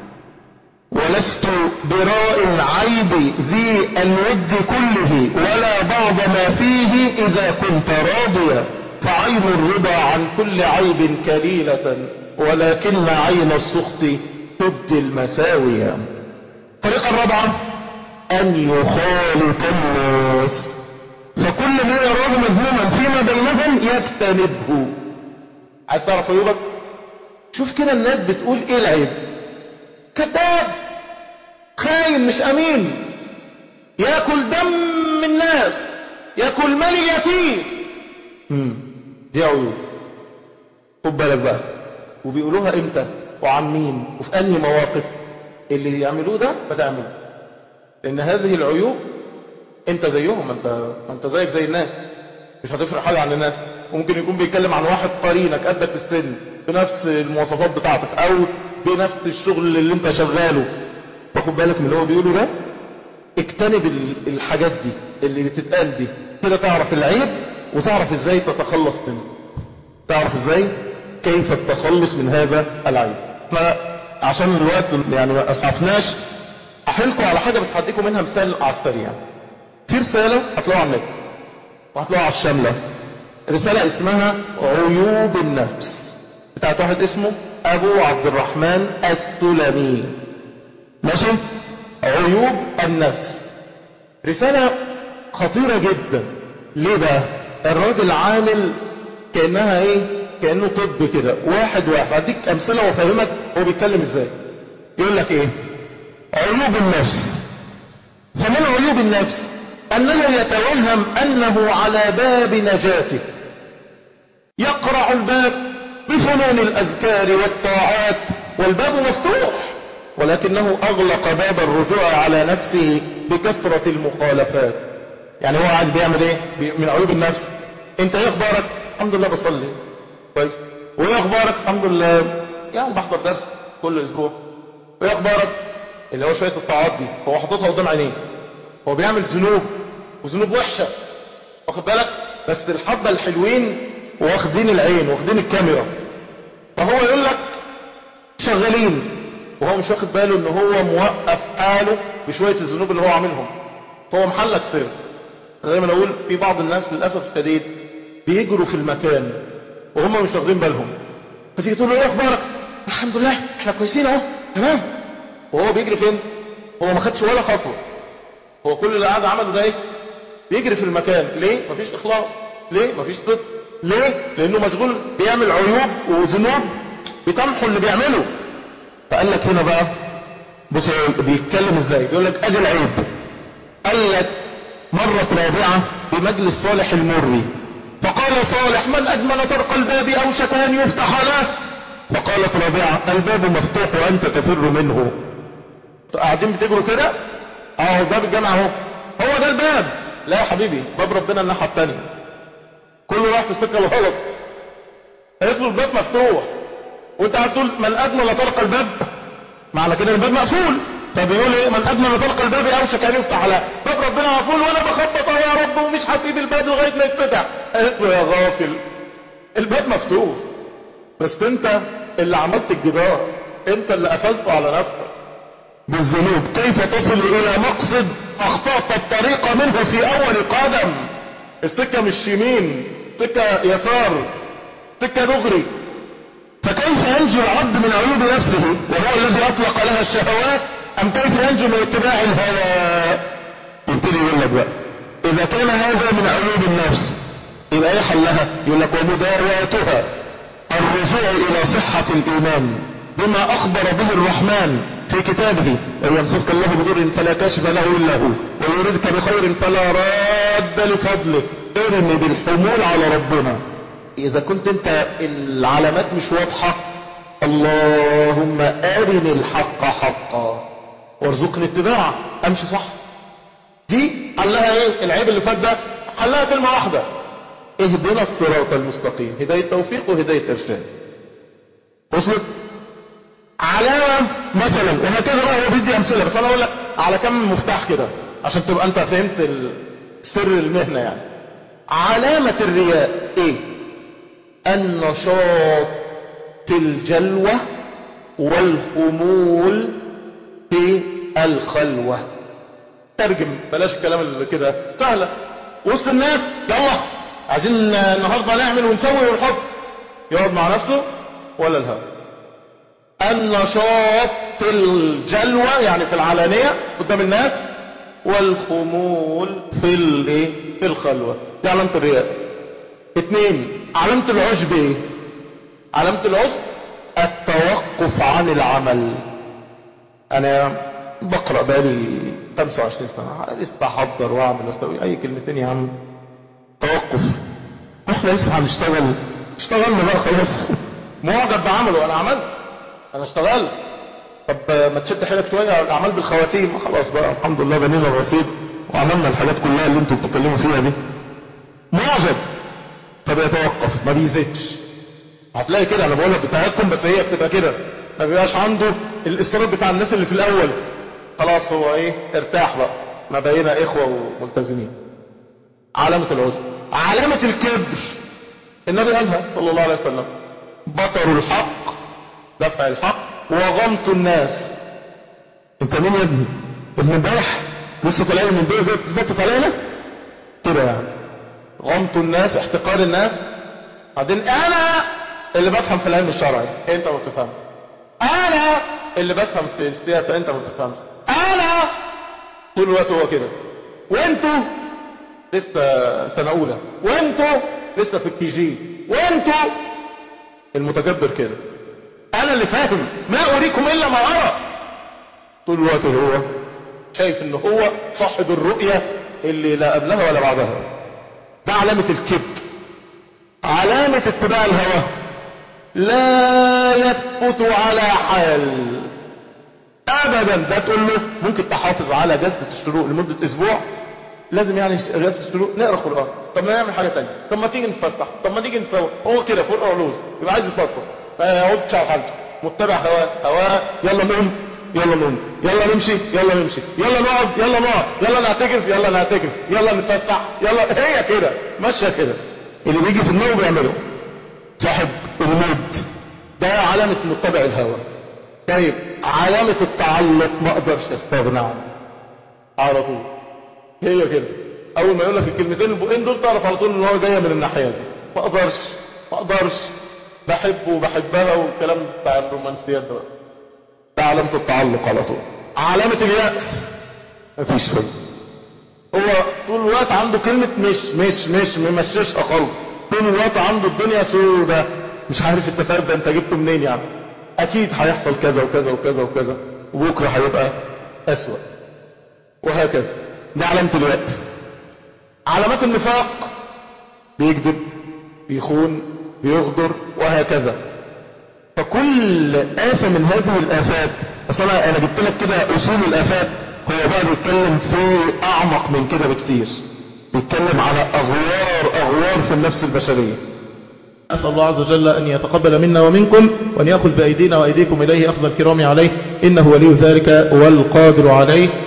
ولست براء عيب ذي الود كله ولا بعض ما فيه إذا كنت راضيا فعين الرضا عن كل عيب كليلة ولكن عين السخط تبدي المساوية الطريقة الرابعة أن يخالط الناس فكل ما يراه مذموما فيما بينهم يجتنبه عايز تعرف عيوبك شوف كده الناس بتقول ايه العيب كذاب خاين مش امين ياكل دم الناس ياكل مال اليتيم امم دي عيوب خد بالك بقى وبيقولوها امتى وعن مين وفي انهي مواقف اللي يعملوه ده ما تعمله لان هذه العيوب انت زيهم انت ما انت زيك زي الناس مش هتفرق حاجه عن الناس وممكن يكون بيتكلم عن واحد قرينك قدك في السن بنفس المواصفات بتاعتك او بنفس الشغل اللي انت شغاله واخد بالك من اللي هو بيقوله ده اجتنب ال- الحاجات دي اللي بتتقال دي كده تعرف العيب وتعرف ازاي تتخلص منه تعرف ازاي كيف التخلص من هذا العيب احنا عشان الوقت يعني ما اسعفناش احلكم على حاجه بس هديكم منها مثال على السريع في رساله هتلاقوها على النت وهتلاقوها على الشامله رساله اسمها عيوب النفس بتاعت واحد اسمه ابو عبد الرحمن السلمي ماشي عيوب النفس رسالة خطيرة جدا ليه بقى الراجل عامل كأنها ايه كأنه طب كده واحد واحد هديك امثلة وافهمك هو بيتكلم ازاي يقول لك ايه عيوب النفس فمن عيوب النفس انه يتوهم انه على باب نجاته يقرع الباب بفنون الأذكار والطاعات والباب مفتوح ولكنه أغلق باب الرجوع على نفسه بكثرة المخالفات يعني هو قاعد بيعمل ايه بي- من عيوب النفس انت ايه اخبارك الحمد لله بصلي كويس وايه اخبارك الحمد لله يعني بحضر درس كل اسبوع وايه اخبارك اللي هو شويه الطاعات دي هو حاططها قدام عينيه هو بيعمل ذنوب وذنوب وحشه واخد بالك بس الحبه الحلوين واخدين العين واخدين الكاميرا فهو يقول لك شغالين وهو مش واخد باله ان هو موقف حاله بشويه الذنوب اللي هو عاملهم فهو محلك سر أنا دايما اقول في بعض الناس للاسف الشديد بيجروا في المكان وهم مش واخدين بالهم فتيجي تقول له ايه اخبارك الحمد لله احنا كويسين اهو تمام وهو بيجري فين هو ما خدش ولا خطوه هو كل اللي قاعد عمله ده ايه بيجري في المكان ليه مفيش اخلاص ليه مفيش صدق ليه لانه مشغول بيعمل عيوب وذنوب بتمحو اللي بيعمله فقال لك هنا بقى بص هو بيتكلم ازاي بيقول لك ادي العيب قال لك مرة رابعة بمجلس صالح المري فقال صالح من أدمن طرق الباب أوشك أن يفتح له فقالت رابعة الباب مفتوح وأنت تفر منه قاعدين بتجروا كده اهو باب الجامعة اهو هو ده الباب لا يا حبيبي باب ربنا الناحية التانية كله راح في السكة الغلط قالت له الباب مفتوح وانت قاعد تقول من أدمن طرق الباب معنى كده الباب مقفول فبيقول ايه من أدمن طرق الباب أوشك أن يفتح له باب ربنا مقفول وأنا بخبط أهو يا رب ومش هسيب الباب لغاية ما يتفتح قالت له يا غافل الباب مفتوح بس انت اللي عملت الجدار انت اللي قفلته على نفسك بالذنوب كيف تصل الى مقصد اخطأت الطريق منه في اول قدم السكة مش يمين سكة يسار سكة دغري فكيف ينجو العبد من عيوب نفسه وهو الذي اطلق لها الشهوات ام كيف ينجو من اتباع الهوى يبتدي يقول لك بقى اذا كان هذا من عيوب النفس يبقى ايه حلها يقول لك ومداواتها الرجوع الى صحة الايمان بما اخبر به الرحمن في كتابه وان يمسسك الله بضر فلا كاشف له الا هو ويريدك بخير فلا راد لفضله ارمي بالحمول على ربنا اذا كنت انت العلامات مش واضحة اللهم ارني الحق حقا وارزقني اتباعه امشي صح دي حلها ايه العيب اللي فات ده حلها كلمة واحدة اهدنا الصراط المستقيم هداية توفيق وهداية ارشاد وصلت علامة مثلا وهكذا بقى هو بيدي امثلة بس انا اقول لك على كم مفتاح كده عشان تبقى انت فهمت ال- سر المهنة يعني علامة الرياء ايه النشاط في الجلوة والخمول في الخلوة ترجم بلاش الكلام اللي كده سهلة وسط الناس يلا عايزين النهاردة نعمل ونسوي ونحط يقعد مع نفسه ولا الهوى النشاط في الجلوة يعني في العلانية قدام الناس والخمول في الايه في الخلوة دي علامة الرياء اتنين علامة العجب ايه علامة العجب التوقف عن العمل انا بقرأ بقالي 25 سنة لسه احضر واعمل واسوي اي كلمتين يا عم توقف احنا لسه هنشتغل اشتغلنا بقى خلاص معجب بعمله انا عملت انا اشتغلت طب ما تشد حيلك شويه الاعمال بالخواتيم خلاص بقى الحمد لله بنينا الرصيد وعملنا الحاجات كلها اللي انتوا بتتكلموا فيها دي معجب فبيتوقف ما بيزيدش هتلاقي كده انا بقول لك بتاعتكم بس هي بتبقى كده ما بيبقاش عنده الاصرار بتاع الناس اللي في الاول خلاص هو ايه ارتاح بقى ما بقينا إخوة وملتزمين علامة العجب علامة الكبر النبي قالها صلى الله عليه وسلم بطر الحق دفع الحق وغمط الناس انت مين يا ابني ابن امبارح لسه طالع من بيت بيت علينا كده يعني غمط الناس احتقار الناس بعدين انا اللي بفهم في العلم الشرعي انت ما بتفهمش انا اللي بفهم في السياسه انت ما بتفهمش انا طول الوقت هو كده وانتوا لسه سنه اولى وانتوا لسه في الكي جي وانتوا المتجبر كده انا اللي فاهم ما اريكم الا ما ارى طول الوقت هو شايف ان هو صاحب الرؤيه اللي لا قبلها ولا بعدها ده علامه الكبر علامه اتباع الهوى لا يثبت على حال ابدا ده تقول له ممكن تحافظ على جلسه الشروق لمده اسبوع لازم يعني جلسه الشروق نقرا قران طب ما نعمل حاجه ثانيه طب ما تيجي نتفسح طب ما نيجي نسوي هو كده فوق علوز يبقى عايز يتفسح ما يقعدش على حالته متبع هواه هواه يلا نقوم يلا نقوم يلا نمشي يلا نمشي يلا نقعد يلا نقعد يلا نعتكف يلا نعتكف يلا نتفسح يلا هي كده ماشيه كده اللي بيجي في النوم بيعمله صاحب المود ده علامة متبع الهوى طيب علامة التعلق ما اقدرش استغنى عنه على طول هي كده اول ما يقول لك الكلمتين البقين دول تعرف على طول ان هو جايه من الناحيه دي ما اقدرش ما اقدرش بحبه وبحبها والكلام بتاع الرومانسيات ده ده علامة التعلق على طول علامة اليأس مفيش فايدة هو طول الوقت عنده كلمة مش مش مش ممشيشها خالص طول الوقت عنده الدنيا سودة مش عارف التفاؤل ده انت جبته منين يعني اكيد هيحصل كذا وكذا وكذا وكذا وبكره هيبقى اسوأ وهكذا ده علامة اليأس علامات النفاق بيكذب بيخون بيغدر وهكذا فكل آفة من هذه الآفات أصلا أنا جبت لك كده أصول الآفات هو بقى بيتكلم في أعمق من كده بكتير بيتكلم على أغوار أغوار في النفس البشرية أسأل الله عز وجل أن يتقبل منا ومنكم وأن يأخذ بأيدينا وأيديكم إليه أخذ الكرام عليه إنه ولي ذلك والقادر عليه